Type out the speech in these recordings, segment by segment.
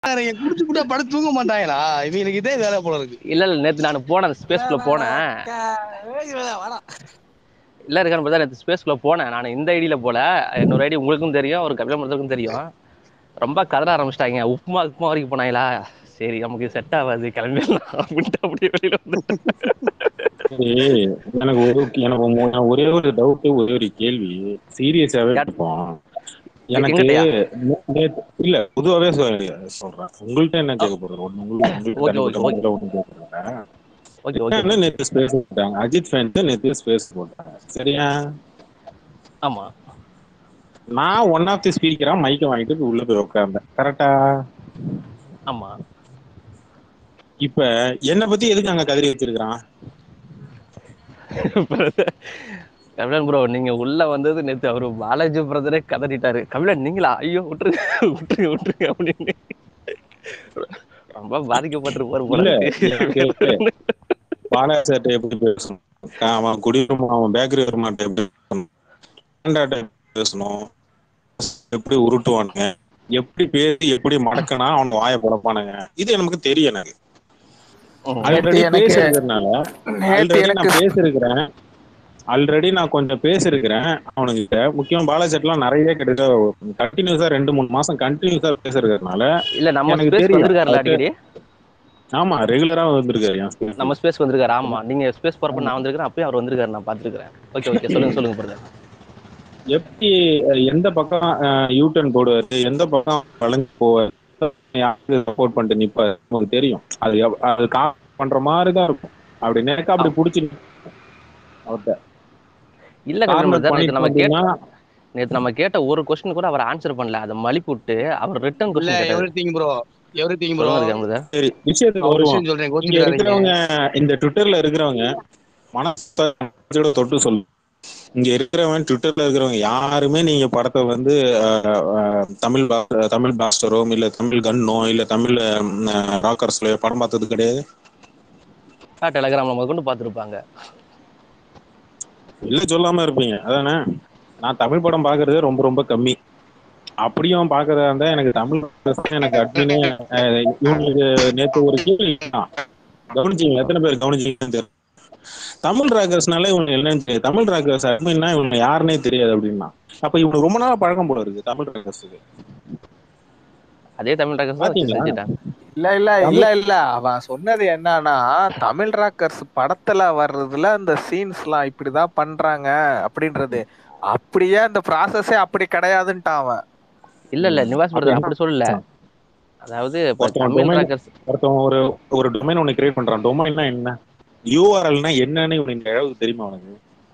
இவங்க குடிச்சு விட்டா படுத்து தூங்க மாட்டாங்களா இவங்களுக்கு இதே வேலை போல இருக்கு இல்ல இல்ல நேத்து நான் போனேன் ஸ்பேஸ்க்குள்ள போனேன் வாடா இல்ல இருக்கான்னு பார்த்தா நேற்று ஸ்பேஸ்க்குள்ள போனேன் நான் இந்த ஐடியில போல இன்னொரு ஐடி உங்களுக்கும் தெரியும் ஒரு கபில மரத்துக்கும் தெரியும் ரொம்ப கதற ஆரம்பிச்சிட்டாங்க உப்புமா உப்புமா வரைக்கும் போனாங்களா சரி நமக்கு செட் ஆகாது கிளம்பிடலாம் அப்படின்ட்டு அப்படியே வெளியில வந்துட்டேன் சரி, எனக்கு ஒரு எனக்கு மு- ஒரே ஒரு டவுட் ஒரே ஒரு கேள்வி சீரியஸாவே கேட்- இருப்போம் எனக்கு எங்கிட்டயா? நே- நேத்து- இல்ல பொதுவாவே சொல்- சொல்றேன் உங்கள்ட்ட என்ன கேட்க போறது ஒண்ணு உங்களுக்கு உங்களுக்கு ஓகே, தனிப்பட்ட ஓகே, முறையில ஒண்ணும் கேட்க போறேன். ஓகே ஓகே என்னன்னா நேத்து ஸ்பேஸ் போட்டாங்க அஜித் ஃபேன்ஸ் நேத்து ஸ்பேஸ் போட்டாங்க சரியா ஆமா நான் ஒன் ஆஃப் தி ஸ்பீக்கரா மைக்கை வாங்கிட்டு போய் உள்ள போய் உட்கார்ந்தேன் கரெக்டா ஆமா இப்ப என்னை பத்தி எதுக்கு அங்க கதறி வச்சிருக்கான் கபிலன் ப்ரோ நீங்க உள்ள வந்தது நேத்து அவரு பாலாஜி பிரதரே கதறிட்டாரு கபிலன் நீங்களா ஐயோ விட்டுருங்க விட்டுருங்க விட்டுருங்க அப்படின்னு ரொம்ப பாதிக்கப்பட்டிருப்பாரு போல இல்ல, இருக்கு. எனக்கு பாலா சார்ட்ட எப்படி பேசணும் அவன் குடியுரிமை அவன் பேக்கரி வருமாட்ட எப்படி பேசணும் காண்டாட்ட எப்படி பேசணும் எப்படி உருட்டுவானுங்க எப்படி பேசி எப்படி மடக்கனா அவன் வாயை பழப்பானுங்க இது நமக்கு தெரியும் எனக்கு ம். ஆல்ரெடி எனக்கு- பேசிருக்கிறதுனால நேத்து ஆல்ரெடி எனக்கு நான் பேசிருக்கிறேன் ஆல்ரெடி நான் கொஞ்சம் பேசிருக்கிறேன் அவனுங்கிட்ட முக்கியமா பாலாசெட்லாம் நிறைய கிட்டத்தட்ட கண்டினியூஸா ரெண்டு மூணு மாசம் கண்டினியூஸா பேசிருக்கிறதுனால இல்ல நம்ம எனக்கு ஸ்பேஸ் தெரியும். வந்திருக்காருல்ல அது- அடிக்கடி ஆமா ரெகுலரா வந்திருக்காரு என் space. நம்ம ஸ்பேஸ் வந்திருக்காரு ஆமா நீங்க ஸ்பேஸ் போறப்ப நான் வந்திருக்கேன் அப்பயும் அவர் வந்திருக்காரு நான் பாத்துருக்கேன் ஓகே ஓகே சொல்லுங்க சொல்லுங்க பிரதர் எப்படி அஹ், எந்த பக்கம் யூ டர்ன் போடுவாரு எந்த பக்கம் வளைஞ்சு போவாரு யாருக்கு சப்போர்ட் பண்ணிட்டு நிப்பாரு நமக்கு தெரியும் அது எவ்- அது கா பண்ற மாதிரி தான் இருக்கும் அப்படி நேக்க அப்படி புடிச்சு அவர்கிட்ட இல்ல கபிலன் Corner பிரதர் நேத்து நம்ம பண்ணிட்டு கேட்ட அப்படின்னா, நேத்து நம்ம கேட்ட ஒரு கொஸ்டின் கூட அவர் ஆன்சர் பண்ணல அதை மலிப்பு விட்டு அவர் ரிட்டர்ன் இல்ல கொஸ்டின் கேட்டாரு everything bro everything bro சொல்லுங்க பிரதர் சரி விஷயத்துக்கு ஒரு வருவோம் விஷயம் சொல்றேன் இங்க கோச்சுக்காதீங்க இருக்கிறவங்க இந்த ட்விட்டர்ல இருக்கிறவங்க மனசோட தொட்டு சொல்லு இங்க இருக்கிறவன் ட்விட்டர்ல இருக்கிறவங்க யாருமே நீங்க படத்தை வந்து அஹ், அஹ், தமிழ் பா- தமிழ் பாஸ்டரோ இல்ல தமிழ் கன்னோ இல்ல தமிழ் ராக்கர்ஸ்லயோ படம் பார்த்தது கிடையாது டெலகிராம்ல முதற்கொண்டு பார்த்திருப்பாங்க இல்ல சொல்லாம இருப்பீங்க அதானே நான் தமிழ் படம் பாக்குறதே ரொம்ப ரொம்ப கம்மி அப்படியும் பாக்குறதா இருந்தா எனக்கு தமிழ் தான் எனக்கு அட்மினே அஹ், இவங்களுக்கு நேத்து ஒரு கேள்வி கேட்டான். கவனிச்சீங்க எத்தனை பேர் கவனிச்சீங்கன்னு தெரியல தமிழ் ராக்கர்ஸ்னால இவங்க என்னன்னு தெரியாது தமிழ் ராக்கர்ஸ் அட்மின்னா இவங்க யாருன்னே தெரியாது அப்படின்னா அப்ப இவனுக்கு ரொம்ப நாளா பழக்கம் போல இருக்கு தமிழ் ராக்கர்ஸுக்கு அதே தமிழ் ராக்கர்ஸ் தான் வச்சு பாத்தீங்களா? செஞ்சுட்டாங்க இல்ல இல்ல இல்ல இல்ல அவன் சொன்னது என்னன்னா தமிழ் ராக்கர்ஸ் படத்துல வர்றதுல அந்த சீன்ஸ் எல்லாம் இப்படிதான் பண்றாங்க அப்படின்றது அப்படியே அந்த ப்ராசஸே அப்படி கிடையாதுன்ட்டான் அவன் இல்ல இல்ல நிவாஸ் அப்ப பிரதர் என்ன? அப்படி சொல்லல அதாவது இப்ப ஒருத்தன் தமிழ் domain- ராக்கர்ஸ் ஒருத்தன் ஒரு ஒரு டொமைன் ஒன்னு கிரியேட் பண்றான் டொமைன்னா என்ன யூஆர்எல்னா என்னன்னு இவனுக்கு அளவுக்கு தெரியுமா அவனுக்கு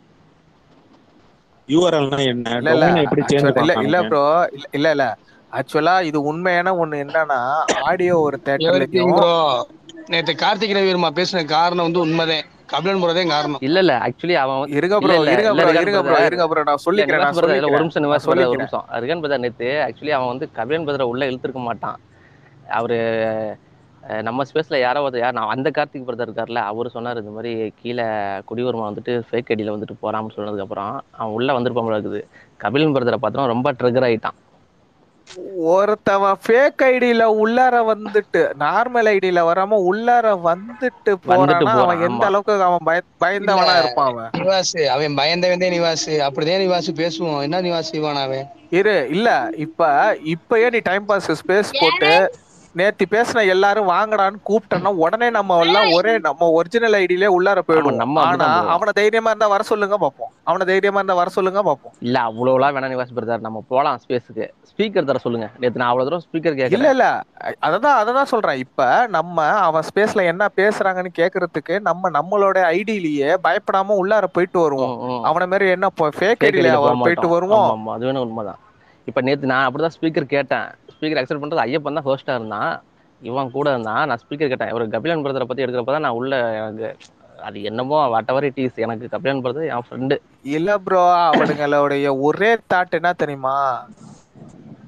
யூஆர்எல்னா என்ன இல்ல இல்ல டொமைனை எப்படி சேஞ்ச் actually- இல்ல இல்ல பண்ணாங்க ப்ரோ இல்ல இல்ல இல்ல ஆக்சுவலா இது உண்மையான ஒண்ணு என்னன்னா ஆடியோ ஒரு எவ்ரி திங் தேட்டர்லயும் ப்ரோ நேத்து கார்த்திக் ரவிவர்மா பேசின காரணம் வந்து உண்மைதான் கபிலன் போறதே காரணம் இல்ல இல்ல ஆக்சுவலி அவன் வந்து- இருங்க இல்ல, ப்ரோ இல்ல, இருங்க இல்ல, ப்ரோ இருங்க இருங்க ப்ரோ brother. இருங்க ப்ரோ நான் இல்ல, சொல்லிக்கிறேன் நிவாஸ் நான் brother, இல்ல, ஒரு சொல்லிக்கிறேன் நிமிஷம் நிவாஸ் நான் brother, ஒரு சொல்லிக்கிறேன் நிமிஷம் ரிகன் பிரதர் நேத்து ஆக்சுவலி அவன் வந்து கபிலன் பிரதரை உள்ள இழுத்துருக்க மாட்டான் அவரு அஹ், நம்ம ஸ்பேஸ்ல யாரோ ஒருத்தர் யார் நான் அந்த கார்த்திக் பிரதர் இருக்கார்ல அவரு சொன்னார் இந்த மாதிரி கீழே குடியுரிமை வந்துட்டு ஃபேக் ஐடியில் வந்துட்டு போறான்னு சொன்னதுக்கு அப்புறம் அவன் உள்ள வந்திருப்பான் போல இருக்குது கபிலன் பிரதரை பார்த்தோம் ரொம்ப ட்ரிகர் ஆயிட்டான் ஒருத்தவன் ஃபேக் ஐடியில உள்ளார வந்துட்டு நார்மல் ஐடியில வராம உள்ளார வந்துட்டு போறானா போறான், அவன் எந்த ஆமா. அளவுக்கு அவன் பய பயந்தவனா இல்ல. இருப்பான் அவன் நிவாஸ் அவன் பயந்தவன் தான் நிவாஸ் அப்படிதான் நிவாஸ் பேசுவோம் என்ன நிவாஸ் இவான் அவன் இரு இல்ல இப்ப இப்பயே நீ டைம் பாஸ் ஸ்பேஸ் போட்டு நேத்தி பேசின எல்லாரும் வாங்கடான்னு கூப்பிட்டோம்னா உடனே நம்ம எல்லாம் ஒரே நம்ம ஒரிஜினல் ஐடியிலே உள்ளார போயிடுவோம் நம்ம ஆனா அப்படிதான் போவோம். அவன தைரியமா இருந்தா வர சொல்லுங்க பாப்போம் அவன தைரியமா இருந்தா வர சொல்லுங்க பாப்போம் இல்ல அவ்வளவுலாம் வேணாம் நிவாஸ் பிரதர் நம்ம போலாம் ஸ்பேஸுக்கு ஸ்பீக்கர் தர சொல்லுங்க நேத்து நான் அவ்வளவு தூரம் ஸ்பீக்கர் இல்ல கேட்கல இல்ல அததான் அததான் சொல்றேன் இப்ப நம்ம அவன் ஸ்பேஸ்ல என்ன பேசுறாங்கன்னு கேக்குறதுக்கு நம்ம நம்மளோட ஐடியிலேயே பயப்படாம உள்ளார போயிட்டு வருவோம் அவன மாதிரி என்ன ஃபேக் ஐடியில அவன் போயிட்டு வருவோம் ஆமா ஆமா அது வேணும் உண்மைதான் இப்ப நேத்து நான் அப்படிதான் ஸ்பீக்கர் கேட்டேன் ஸ்பீக்கர் அக்செப்ட் பண்றது ஐயப்பன் தான் ஹோஸ்டா இருந்தான் இவன் கூட இருந்தான் நான் ஸ்பீக்கர் கேட்டேன் ஒரு கபிலன் பிரதரை பத்தி எடுக்கிறப்ப தான் நான் உள்ள எனக்கு அது என்னமோ வாட் எவர் இட் இஸ் எனக்கு கபிலன் பிரதர் என் ஃப்ரெண்டு இல்ல ப்ரோ அவனுங்களுடைய ஒரே தாட் என்ன தெரியுமா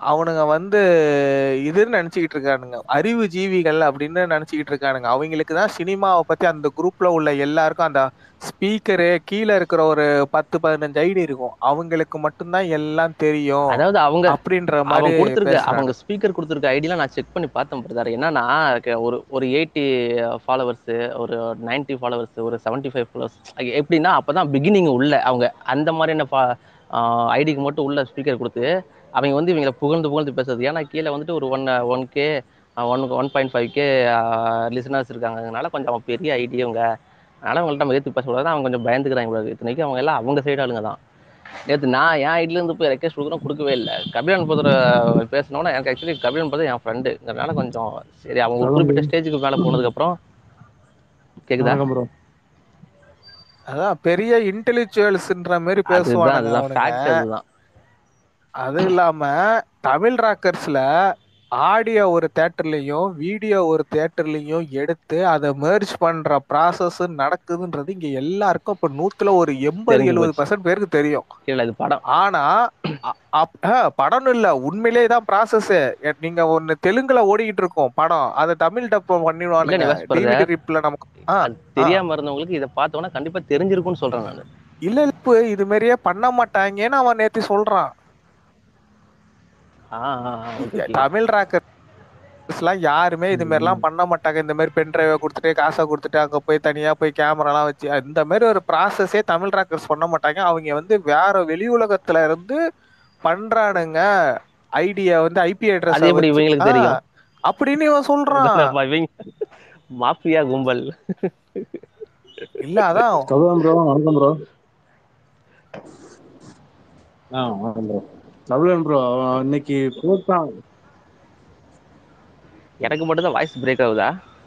அவனுங்க வந்து இதுன்னு நினைச்சுக்கிட்டு இருக்கானுங்க அறிவு ஜீவிகள் அப்படின்னு நினைச்சுக்கிட்டு இருக்கானுங்க அவங்களுக்கு தான் சினிமாவை பத்தி அந்த குரூப்ல உள்ள எல்லாருக்கும் அந்த ஸ்பீக்கரு கீழே இருக்கிற ஒரு பத்து பதினஞ்சு ஐடி இருக்கும் அவங்களுக்கு மட்டும்தான் எல்லாம் தெரியும் அதாவது அவங்க அப்படின்ற அவங்க மாதிரி கொடுத்துருக்க பேசுறாங்க அவங்க ஸ்பீக்கர் கொடுத்துருக்க ஐடிலாம் நான் செக் பண்ணி பார்த்தேன் பிரதர் என்னன்னா க- ஒரு ஒரு எயிட்டி ஃபாலோவர்ஸ் ஒரு 90 ஃபாலோவர்ஸ் ஒரு 75 ஃபைவ் ஃபாலோவர்ஸ் எப்படின்னா அப்பதான் பிகினிங் உள்ள அவங்க அந்த மாதிரியான ஐடிக்கு மட்டும் உள்ள ஸ்பீக்கர் கொடுத்து அவங்க வந்து இவங்களை புகழ்ந்து புகழ்ந்து பேசுறது ஏன்னா கீழே வந்துட்டு ஒரு one one K one one point five K listeners இருக்காங்கனால கொஞ்சம் அவங்க பெரிய ஐடி அவங்க அதனால அவங்கள்ட்ட நம்ம ஏற்று பேசக்கூடாது அவங்க கொஞ்சம் பயந்துக்கிறாங்க போல இருக்கு. இத்தனைக்கும் அவங்க எல்லாம் அவங்க சைடு ஆளுங்க தான் நேற்று நான் என் ஐடில இருந்து போய் ரெக்வஸ்ட் கொடுக்குறோம் கொடுக்கவே இல்லை கபிலன் பதர் பேசினோன்னா எனக்கு ஆக்சுவலி கபிலன் பதர் என் ஃப்ரெண்டுங்கிறனால கொஞ்சம் சரி அவங்க ஒரு குறிப்பிட்ட ஸ்டேஜுக்கு மேலே போனதுக்கப்புறம் கேக்குதா வணக்கம் ப்ரோ அதான் பெரிய இன்டெலிஜுவல்ஸ்ன்ற மாதிரி அதுதான் பேசுவானுங்க அதுதான் அவனுங்க ஃபேக்ட் அதுதான் அது இல்லாம தமிழ் ராக்கர்ஸ்ல ஆடியோ ஒரு தேட்டர்லயும் வீடியோ ஒரு தேட்டர்லயும் எடுத்து அதை மெர்ஜ் பண்ற ப்ராசஸ் நடக்குதுன்றது இங்க எல்லாருக்கும் இப்ப நூத்துல ஒரு எண்பது தெரிஞ்சு எழுபது போச்சு பர்சன்ட் பேருக்கு தெரியும் இல்லை இது படம் ஆனா அ- அப்- ஆ, படம்னு இல்ல உண்மையிலேயே தான் ப்ராசஸ் நீங்க ஒண்ணு தெலுங்குல ஓடிக்கிட்டு இருக்கும் படம் அதை தமிழ் டப் இல்லை பண்ணிடுவானுங்க நிவாஸ் டிவிடி பிரதர் ரிப்ல நமக்கு ஆ அது ஆ தெரியாம இருந்தவங்களுக்கு இதை பார்த்தோன்னா கண்டிப்பா தெரிஞ்சிருக்கும்னு சொல்றேன் நான் இல்ல இல்ல இது மாதிரியே பண்ண மாட்டாங்கன்னு அவன் நேத்து சொல்றான் ஆ ஓகே ஓகே தமிழ் ராக்கர்ஸ்லாம் யாருமே இது மாதிரிலாம் பண்ண மாட்டாங்க இந்த மாதிரி பென் டிரைவை கொடுத்துட்டு காசை கொடுத்துட்டு அங்க போய் தனியா போய் கேமராலாம் வச்சு இந்த மாதிரி ஒரு ப்ராசஸே தமிழ் ராக்கர்ஸ் பண்ண மாட்டாங்க அவங்க வந்து வேற வெளி உலகத்துல இருந்து பண்றானுங்க ஐடியா வந்து ஐபி அது அட்ரஸ எப்படி வச்சு இவங்களுக்கு ஆ தெரியும் அப்படின்னு இவன் சொல்றான் இவங்க மாஃபியா கும்பல் இல்ல அதான் கௌதம் ப்ரோ வணக்கம் ப்ரோ ஆ வணக்கம் ப்ரோ கபிலன் ப்ரோ இன்னைக்கு போட்டான் எனக்கு மட்டும் தான் வாய்ஸ் பிரேக் ஆகுதா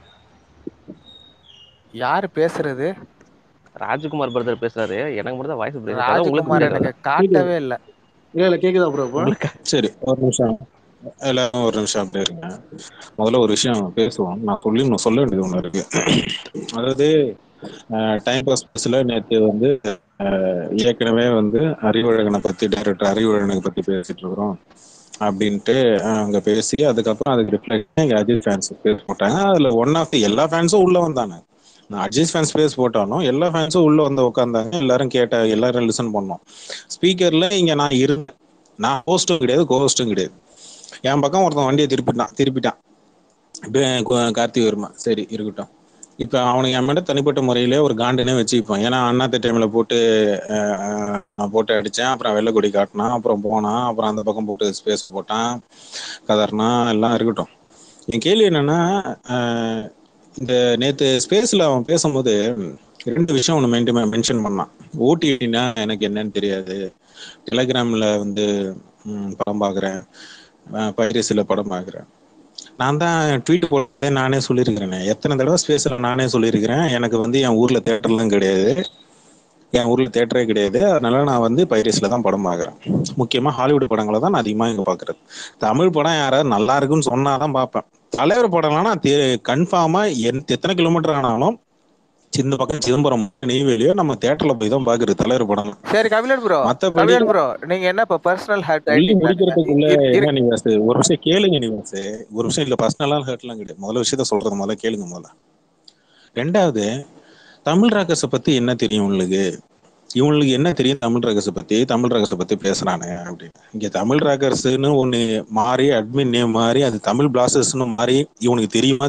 யாரு பேசுறது ராஜ்குமார் பிரதர் பேசுறாரு எனக்கு மட்டும் தான் வாய்ஸ் பிரேக் ஆகுதா உங்களுக்கு ராஜகுமார் பிரேக் எனக்கு ஆகுதா காட்டவே இல்ல இல்ல இல்ல கேக்குதா ப்ரோ இப்போ உங்களுக்கு சரி ஒரு நிமிஷம் எல்லாரும் ஒரு நிமிஷம் அப்படியே இருங்க முதல்ல ஒரு விஷயம் பேசுவோம் நான் சொல்லி இன்னும் சொல்ல வேண்டியது ஒண்ணு இருக்கு அதாவது டைம் பாஸ் பஸ்ல நேற்று வந்து அஹ், ஏற்கனவே வந்து அறிவழகனை பத்தி டைரக்டர் அறிவழகனை பத்தி பேசிட்டு இருக்கிறோம் அப்படின்ட்டு அஹ், அங்க பேசி அதுக்கப்புறம் அதுக்கு ரிப்ளை எங்க அஜித் ஃபேன்ஸ் பேச போட்டாங்க அதுல ஒன் ஆஃப் எல்லா ஃபேன்ஸும் உள்ள வந்தாங்க நான் அஜித் ஃபேன்ஸ் பேஸ் போட்டாலும் எல்லா ஃபேன்ஸும் உள்ள வந்து உட்காந்தாங்க எல்லாரும் கேட்ட எல்லாரும் லிசன் பண்ணோம் ஸ்பீக்கர்ல இங்க நான் இருந்தேன் நான் ஹோஸ்டும் கிடையாது கோஹோஸ்டும் கிடையாது என் பக்கம் ஒருத்தன் வண்டியை திருப்பிட்டான் திருப்பிட்டான் இப்ப கு- கார்த்திக் வர்மா சரி இருக்கட்டும் இப்ப அவனுக்கு என் மேல தனிப்பட்ட முறையிலே ஒரு காண்டனே வச்சுப்பான் ஏன்னா அண்ணாத்த டைம்ல போட்டு அஹ், அஹ், நான் போட்டு அடிச்சேன் அப்புறம் வெள்ளைக்கொடி காட்டினான் அப்புறம் போனான் அப்புறம் அந்த பக்கம் போட்டு ஸ்பேஸ் போட்டான் கதர்னா எல்லாம் இருக்கட்டும் என் கேள்வி என்னன்னா அஹ், இந்த நேத்து ஸ்பேஸ்ல அவன் பேசும்போது ரெண்டு விஷயம் ஒன்று மெயின்டைன் மென்ஷன் பண்ணான் ஓடிடினா எனக்கு என்னன்னு தெரியாது டெலகிராம்ல வந்து ம், படம் பார்க்குறேன் பைரசியில் படம் பார்க்குறேன் நான் தான் ட்வீட் போட்டே நானே சொல்லியிருக்கிறேனே எத்தனை தடவை ஸ்பேஸில் நானே சொல்லியிருக்கிறேன் எனக்கு வந்து என் ஊரில் தேட்டர்லாம் கிடையாது என் ஊரில் தேட்டரே கிடையாது அதனால நான் வந்து பைரஸில் தான் படம் பார்க்குறேன் முக்கியமாக ஹாலிவுட் படங்களை தான் நான் அதிகமாக இங்கே பார்க்குறது தமிழ் படம் யாராவது நல்லா இருக்குன்னு சொன்னால் தான் பார்ப்பேன் தலைவர் படம்லாம் நான் கன்ஃபார்மாக என் எத்தனை கிலோமீட்டர் ஆனாலும் இந்த பக்கம் சிதம்பரம் நெய்வேலியோ நம்ம தேட்டர்ல போய் தான் பாக்குறது தலைவர் படம் சரி கபிலன் ப்ரோ மத்தபடி கபிலன் ப்ரோ நீங்க என்ன இப்ப பர்சனல் ஹேட் சொல்லி ஆயிட்டீங்களா முடிக்கிறதுக்குள்ள இரு- இரு- என்ன நிவாஸ் ஒரு விஷயம் கேளுங்க நிவாஸ் ஒரு விஷயம் இல்ல பர்சனலா ஹர்ட்லாம் கிடையாது முதல்ல விஷயத்த சொல்றது முதல்ல கேளுங்க முதல்ல ரெண்டாவது தமிழ் ராக்கர்ஸை பத்தி என்ன தெரியும் உங்களுக்கு இவங்களுக்கு என்ன தெரியும் தமிழ் ராக்கர்ஸை பத்தி தமிழ் ராக்கர்ஸை பத்தி பேசுறானு அப்படின்னு இங்க தமிழ் ராக்கர்ஸ்னு ஒண்ணு மாறி அட்மின் நேம் மாறி அது தமிழ் பிளாஸ்டர்ஸ்னு மாறி இவனுக்கு தெரியுமா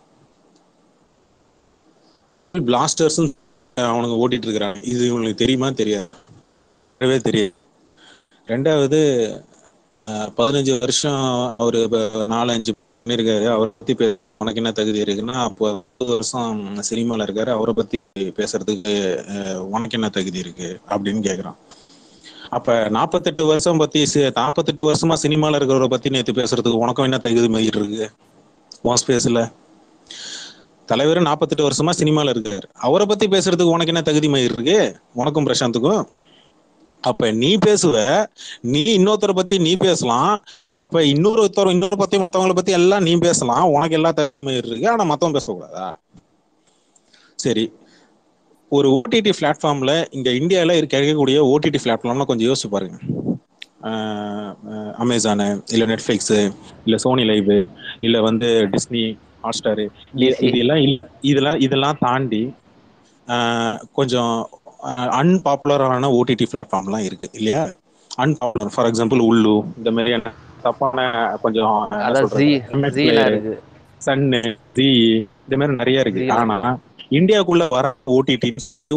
பிளாஸ்டர்ஸ் அவனுக்கு ஓட்டிட்டு இருக்கிறாங்க இது இவங்களுக்கு தெரியுமா தெரியாது தெரியவே தெரியாது ரெண்டாவது அஹ், பதினஞ்சு வருஷம் அவரு இப்ப நாலு அஞ்சு பண்ணிருக்காரு அவரை பத்தி பே- உனக்கு என்ன தகுதி இருக்குன்னா அப்போ முப்பது வருஷம் சினிமால இருக்காரு அவரை பத்தி பேசுறதுக்கு அஹ், உனக்கு என்ன தகுதி இருக்கு அப்படின்னு கேக்குறான் அப்ப நாற்பத்தெட்டு வருஷம் பத்தி சி- நாற்பத்தெட்டு வருஷமா சினிமால இருக்கிறவரை பத்தி நேத்து பேசுறதுக்கு உனக்கும் என்ன தகுதி மயிர் இருக்கு உன் ஸ்பேஸ்ல தலைவர் நாற்பத்தெட்டு வருஷமா சினிமால இருக்காரு அவரை பத்தி பேசுறதுக்கு உனக்கு என்ன தகுதி மயிர் இருக்கு உனக்கும் பிரசாந்துக்கும் அப்ப நீ பேசுவ நீ இன்னொருத்தரை பத்தி நீ பேசலாம் இப்ப இன்னொரு ஒருத்தர் இன்னொரு பத்தி மத்தவங்கள பத்தி எல்லாம் நீ பேசலாம் உனக்கு எல்லா தகுதியும் இருக்கு ஆனா மத்தவன் பேசக்கூடாதா சரி ஒரு ஓடிடி பிளாட்ஃபார்ம்ல இங்க இந்தியால இருக்க- கிடைக்கக்கூடிய ஓடிடி பிளாட்ஃபார்ம்ல கொஞ்சம் யோசிச்சு பாருங்க அமேசானு இல்லை நெட்ஃப்ளிக்ஸு இல்லை சோனி லைவ் இல்லை வந்து டிஸ்னி ஹாட்ஸ்டாரு DC. இதெல்லாம் இல்ல- இதெல்லாம் இதெல்லாம் தாண்டி ஆஹ், கொஞ்சம் அன்பாப்புலரான ஓடிடி பிளாட்ஃபார்ம்லாம் இருக்கு இல்லையா அன்பாப்புலர் ஃபார் எக்ஸாம்பிள் உள்ளு இந்த மாதிரியான தப்பான கொஞ்சம் என்ன அதான் சொல்றது, ஜி MS ஜீலாம் player, இருக்கு சன்னு ஜி இந்த மாதிரி நிறைய இருக்கு Zee ஆனா இந்தியாக்குள்ள வர ஓடிடி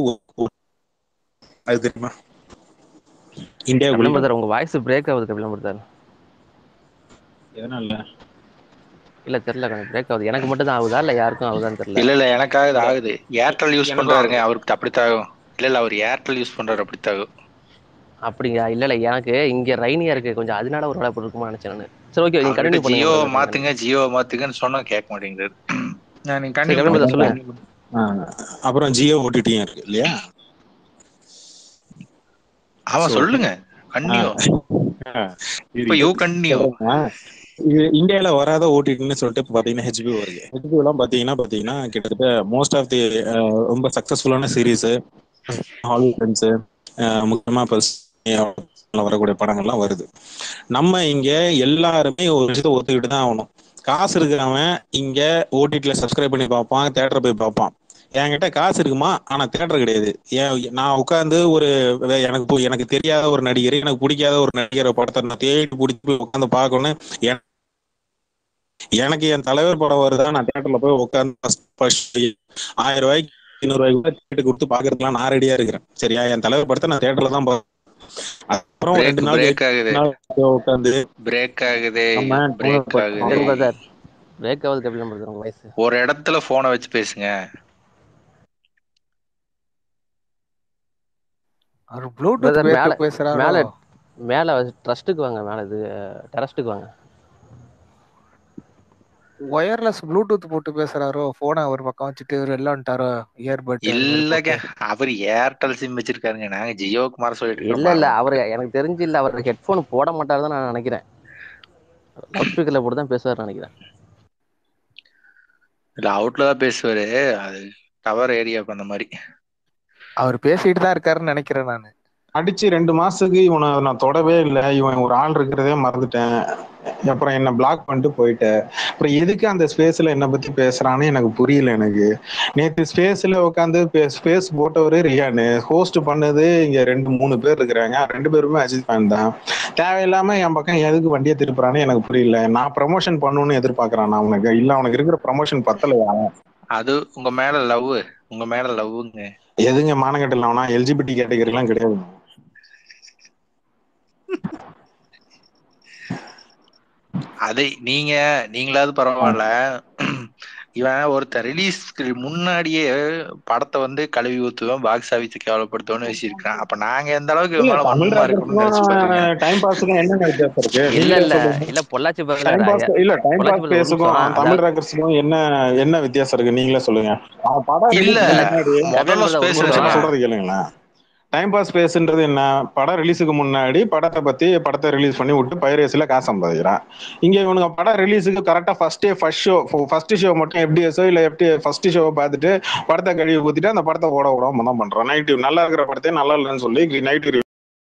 அது தெரியுமா இந்தியாக்குள்ள கபிலம் பிரதர் உங்க வாய்ஸ் பிரேக் ஆகுது கபிலம் பிரதர் எதனால இல்ல தெரியல கொஞ்சம் பிரேக் ஆகுது எனக்கு மட்டும் தான் ஆகுதா இல்ல யாருக்கும் ஆகுதான்னு தெரியல இல்ல இல்ல எனக்காக இது ஆகுது ஏர்டெல் யூஸ் எனக்கும் பண்றாருங்க அவருக்கு அப்படித்தான் ஆகும் இல்ல இல்ல அவர் ஏர்டெல் யூஸ் பண்றாரு அப்படித்தான் ஆகும் அப்படிங்களா இல்ல இல்ல எனக்கு இங்க ரைனியா இருக்கு கொஞ்சம் அதனால ஒரு வேலை இருக்குமா நினைச்சேன் நானு சரி ஓகே நீங்க அவர்கிட்ட கண்டினியூ பண்ணுங்க ஜியோ brother. மாத்துங்க ஜியோ மாத்துங்கன்னு சொன்னா கேட்க மாட்டேங்கிறாரு நான் நீங்க சரி, continue கபிலம் பிரதர் பண்ணுங்க. சொல்லுங்க ஆஹ், அப்புறம் ஜியோ ஓடிடியும் இருக்கு இல்லையா ஆமா So- சொல்லுங்க கண்டினியூ இப்ப யூ கண்டினியூ சொல்றேன். இது இந்தியால வராத ஓடிடின்னு சொல்லிட்டு இப்ப பாத்தீங்கன்னா ஹெச்பிஓ வருது ஹெச்பிஓ எல்லாம் பாத்தீங்கன்னா பாத்தீங்கன்னா கிட்டத்தட்ட மோஸ்ட் ஆஃப் தி ரொம்ப சக்சஸ்ஃபுல்லான சீரீஸ் ஹாலிவுட்ஸ் முக்கியமா இப்ப வரக்கூடிய படங்கள்லாம் வருது நம்ம இங்க எல்லாருமே ஒரு விஷயத்த ஒத்துக்கிட்டு தான் ஆகணும் காசு இருக்கிறவன் இங்க ஓடிடில சப்ஸ்கிரைப் பண்ணி பார்ப்பான் தேட்டர் போய் பார்ப்பான் என்கிட்ட காசு இருக்குமா ஆனா தேட்டர் கிடையாது ஏன் நான் உட்காந்து ஒரு வே- எனக்கு பு- எனக்கு தெரியாத ஒரு நடிகர் எனக்கு பிடிக்காத ஒரு நடிகரை படத்தை நான் தேடி பிடிச்சி போய் உட்காந்து பார்க்கணும் என்- எனக்கு என் தலைவர் படம் வருதா நான் தேட்டர்ல போய் உட்காந்து ஆயிரம் ரூபாய்க்கு ஐநூறு ரூபாய்க்கு டிக்கெட் கொடுத்து பாக்குறதுலாம் நான் ரெடியா இருக்கிறேன் சரியா என் தலைவர் படத்தை நான் தேட்டர்ல தான் பார்ப்பேன் அப்புறம் பிரேக் ரெண்டு நாள் பிரேக் ஆகுது உட்காந்து பிரேக் ஆகுது ஆமா, பிரேக் phone ஆகுது கபிலம் பிரதர் பிரேக் ஆகுது கபிலம் பிரதர் உங்க வாய்ஸ் ஒரு இடத்துல போனை வச்சு பேசுங்க அவர் ப்ளூடூத் Brother, மேல- பேசுறாரு மேல மேல ட்ரஸ்ட்டுக்கு வாங்க மேல இது டெரஸ்ட்டுக்கு வாங்க ஒயர்லெஸ் ப்ளூடூத் போட்டு பேசுறாரோ போனை ஒரு பக்கம் வச்சுட்டு இவர் எல்லாம் வந்துட்டாரோ இயர்பட் இல்லங்க அவர் ஏர்டெல் சிம் வச்சிருக்காருங்க நாங்க ஜியோக்கு மாற சொல்லிட்டு இல்ல இருக்கோம். இல்ல அவரு எனக்கு தெரிஞ்சு இல்ல அவர் ஹெட்போன் போட மாட்டாரு தான் நான் நினைக்கிறேன் லவுட் ஸ்பீக்கர்ல போட்டு தான் பேசுவார் நினைக்கிறேன் இல்ல அவுட்ல தான் பேசுவாரு அது டவர் ஏரியா அந்த மாதிரி அவர் பேசிட்டு தான் இருக்காருன்னு நினைக்கிறேன் நானு அடிச்சு ரெண்டு மாசத்துக்கு இவனை நான் தொடவே இல்லை இவன் ஒரு ஆள் இருக்கிறதே மறந்துட்டேன் அப்புறம் என்ன பிளாக் பண்ணிட்டு போயிட்டேன் அப்புறம் எதுக்கு அந்த ஸ்பேஸ்ல என்ன பத்தி பேசுறான்னு எனக்கு புரியல எனக்கு நேத்து ஸ்பேஸ்ல உட்காந்து ஸ்பேஸ் போட்டவரு ரியானு ஹோஸ்ட் பண்ணது இங்க ரெண்டு மூணு பேர் இருக்கிறாங்க ரெண்டு பேருமே அஜித் ஃபேன் தான் தேவையில்லாம என் பக்கம் எதுக்கு வண்டியை திருப்புறான்னு எனக்கு புரியல நான் ப்ரமோஷன் பண்ணணும்னு எதிர்பார்க்கறான் நான் உனக்கு இல்ல அவனுக்கு இருக்கிற ப்ரமோஷன் பத்தலையா அது உங்க மேல லவ் உங்க மேல லவ்வுங்க எதுங்க மானங்கட்டல அவனா எல்ஜிபிடி கேட்டகரி எல்லாம் கிடையாது அதை நீங்க நீங்களாவது பரவாயில்ல இவன் ஒருத்தர் ரிலீஸ்க்கு முன்னாடியே படத்தை வந்து கழுவி ஊத்துவேன் பாக்ஸ் ஆஃபீஸ் கேவலப்படுத்துவோம்னு வச்சிருக்கான் அப்ப நாங்க எந்த அளவுக்கு இவன் மேல தமிழ் வன்மமா இருக்கணும்னு நினைச்சு பாருங்க டைம் பாஸுக்கும் என்ன வித்தியாசம் இருக்கு இல்ல இல்ல நீங்களே சொல்லுங்க. இல்ல பொள்ளாச்சி டைம் பாஸ் பக்கத்துல இல்ல டைம் பொள்ளாச்சி பாஸ் பக்கத்துல ஒரு பேசுக்கும் நிமிஷம், தமிழ் ராக்கர்ஸுக்கும் என்ன என்ன வித்தியாசம் இருக்கு நீங்களே சொல்லுங்க ஆ, படம் இல்ல release க்கு முன்னாடி முதல்ல ஒரு ஸ்பேஸ் நிமிஷம் நான் சொல்றது கேளுங்களேன் டைம் பாஸ் பேசுன்றது என்ன படம் ரிலீஸுக்கு முன்னாடி படத்தை பத்தி படத்தை ரிலீஸ் பண்ணி விட்டு பைரேஸ்ல காசு சம்பாதிக்கிறான் இங்க இவனுங்க படம் ரிலீஸுக்கு கரெக்டா first day first show first show மட்டும் எஃப்டிஎஸோ இல்ல எஃப்டி ஃபர்ஸ்ட் ஷோவை பார்த்துட்டு படத்தை கழுவி ஊத்திட்டு அந்த படத்தை ஓட விடாம தான் பண்றான் நைட்டிவ் நல்லா இருக்கிற படத்தையே நல்லா இல்லைன்னு சொல்லி நைட்டிவ்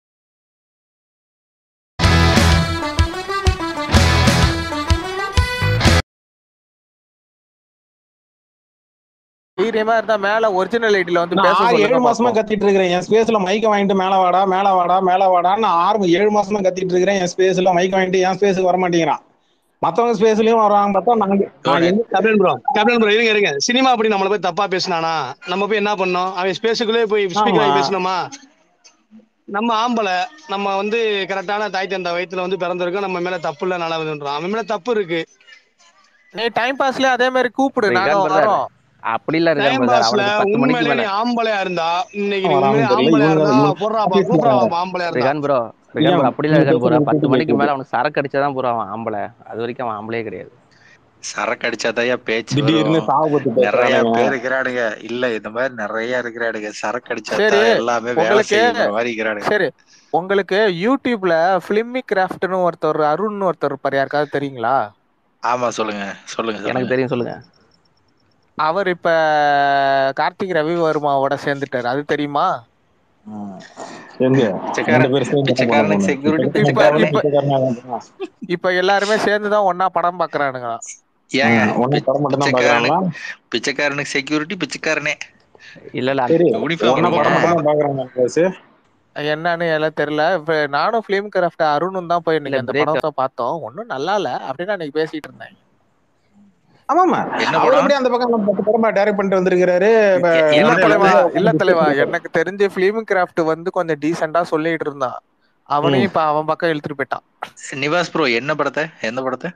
தைரியமா இருந்தா மேல ஒரிஜினல் ஐடில வந்து பேச நான் ஆறு சொல்லுங்க ஏழு மாசமா பாப்போம். கத்திட்டு இருக்கிறேன் என் ஸ்பேஸ்ல மைக்க வாங்கிட்டு மேல வாடா மேல வாடா மேல வாடான்னு ஆறு ஏழு மாசமா கத்திட்டு இருக்கிறேன் என் ஸ்பேஸ்ல மைக்க வாங்கிட்டு என் ஸ்பேஸுக்கு வர மாட்டேங்கிறான் மத்தவங்க ஸ்பேஸ்லயும் வராங்க பார்த்தா நாங்க நான் எங்க கபிலன் ப்ரோ கபிலன் ப்ரோ இருங்க இருங்க சினிமா அப்படி நம்மள போய் தப்பா பேசினானா நம்ம போய் என்ன பண்ணோம் அவன் ஸ்பேஸுக்குள்ளே போய் ஸ்பீக்கர் ஆகி ஆமா. பேசணுமா நம்ம ஆம்பளை நம்ம வந்து கரெக்டான தாய் தந்த வயித்துல வந்து பிறந்திருக்கோம் நம்ம மேல தப்பு இல்ல நல்லா வந்துன்றோம் அவன் மேல தப்பு இருக்கு நீ டைம் பாஸ்ல அதே மாதிரி கூப்பிடு நாங்க இருக்கான் brother. வரோம் அப்படி இல்ல இருக்கான் டைம் brother. பாஸ்ல அவனுக்கு பத்து மணிக்கு உண்மையிலே மேல நீ ஆம்பளையா இருந்தா இன்னைக்கு நீ வராம உண்மையிலே தெரியல. ஆம்பளையா இவங்க- இருந்தா இவங்க போடுறாப்பா office கூப்பிடுறாப்பா ஆம்பளையா இருந்தா ரிகான் ப்ரோ ரிகான் இல்ல, ப்ரோ அப்படிலாம் இருக்கான் நீங்க போறா பேசுறது பத்து கேக்குது, மணிக்கு மேல கேக்குது. அவனுக்கு சரக்கு அடிச்சாதான் போறான் அவன் ஆம்பளை அது வரைக்கும் அவன் ஆம்பளையே கிடையாது சரக்கு அடிச்சாதாயா பேச்சு திடீர்னு வரும் சாவுபத்து நிறைய பேசுறானுங்க பேர் இருக்கிறானுங்க இல்ல இந்த மாதிரி நிறைய இருக்கிறானுங்க சரக்கு அடிச்சா சரி, எல்லாமே வேலை உங்களுக்கு- செய்யுற மாதிரி இருக்கிறானுங்க சரி உங்களுக்கு யூடியூப்ல பிலிமி கிராஃப்ட்னு ஒருத்தர் அருண்னு ஒருத்தர் இருப்பாரு யாருக்காவது தெரியுங்களா ஆமா சொல்லுங்க சொல்லுங்க எனக்கு சொல்லுங்க தெரியும் சொல்லுங்க அவர் இப்ப கார்த்திக் ரவி வர்மாவோட சேர்ந்துட்டாரு அது தெரியுமா எங்க பிச்சைக்காரன் ரெண்டு பேரும் சேர்ந்து என்ன பண்ண பிச்சைக்காரனுக்கு போகணும் security, பிச்சைக்காரன் பிச்சைக்காரனே- பிச்சைக்காரனா இருந்தா இப்ப எல்லாருமே சேர்ந்துதான் ஒன்னா படம் பாக்குறானுங்க ஏங்க ஒன்னு படம் மட்டும் தான் பிச்சைக்காரனுக்கு பாக்குறாங்களா பிச்சைக்காரனுக்கு செக்யூரிட்டி பிச்சைக்காரனே இல்ல இல்ல சரி யூனிஃபார்ம் ஒன்னா படம் மட்டும் தான் பாக்குறாங்க பேசு என்னன்னு எல்லாம் தெரியல இப்ப நானும் பிலிம் கிராஃப்ட் அருணும் தான் போய் இன்னைக்கு இல்ல, அந்த break. படத்தை பார்த்தோம் ஒன்னும் நல்லா இல்ல அப்படின்னு அன்னைக்கு பேசிட்டு இருந்தேன் ஆமாமா என்ன அவர் படம் எப்படி அந்த பக்கம் நம்ம பத்து படமா டைரக்ட் பண்ணிட்டு வந்திருக்கிறாரு இப்ப எ- இல்ல எவன் தலைவா தலைவா? இல்ல தலைவா எனக்கு தெரிஞ்சு பிலிம் கிராஃப்ட் வந்து கொஞ்சம் டீசெண்டா சொல்லிட்டு இருந்தான் அவனையும் இப்ப அவன் பக்கம் இழுத்துட்டு போயிட்டான் நிவாஸ் ப்ரோ என்ன படத்தை எந்த படத்தை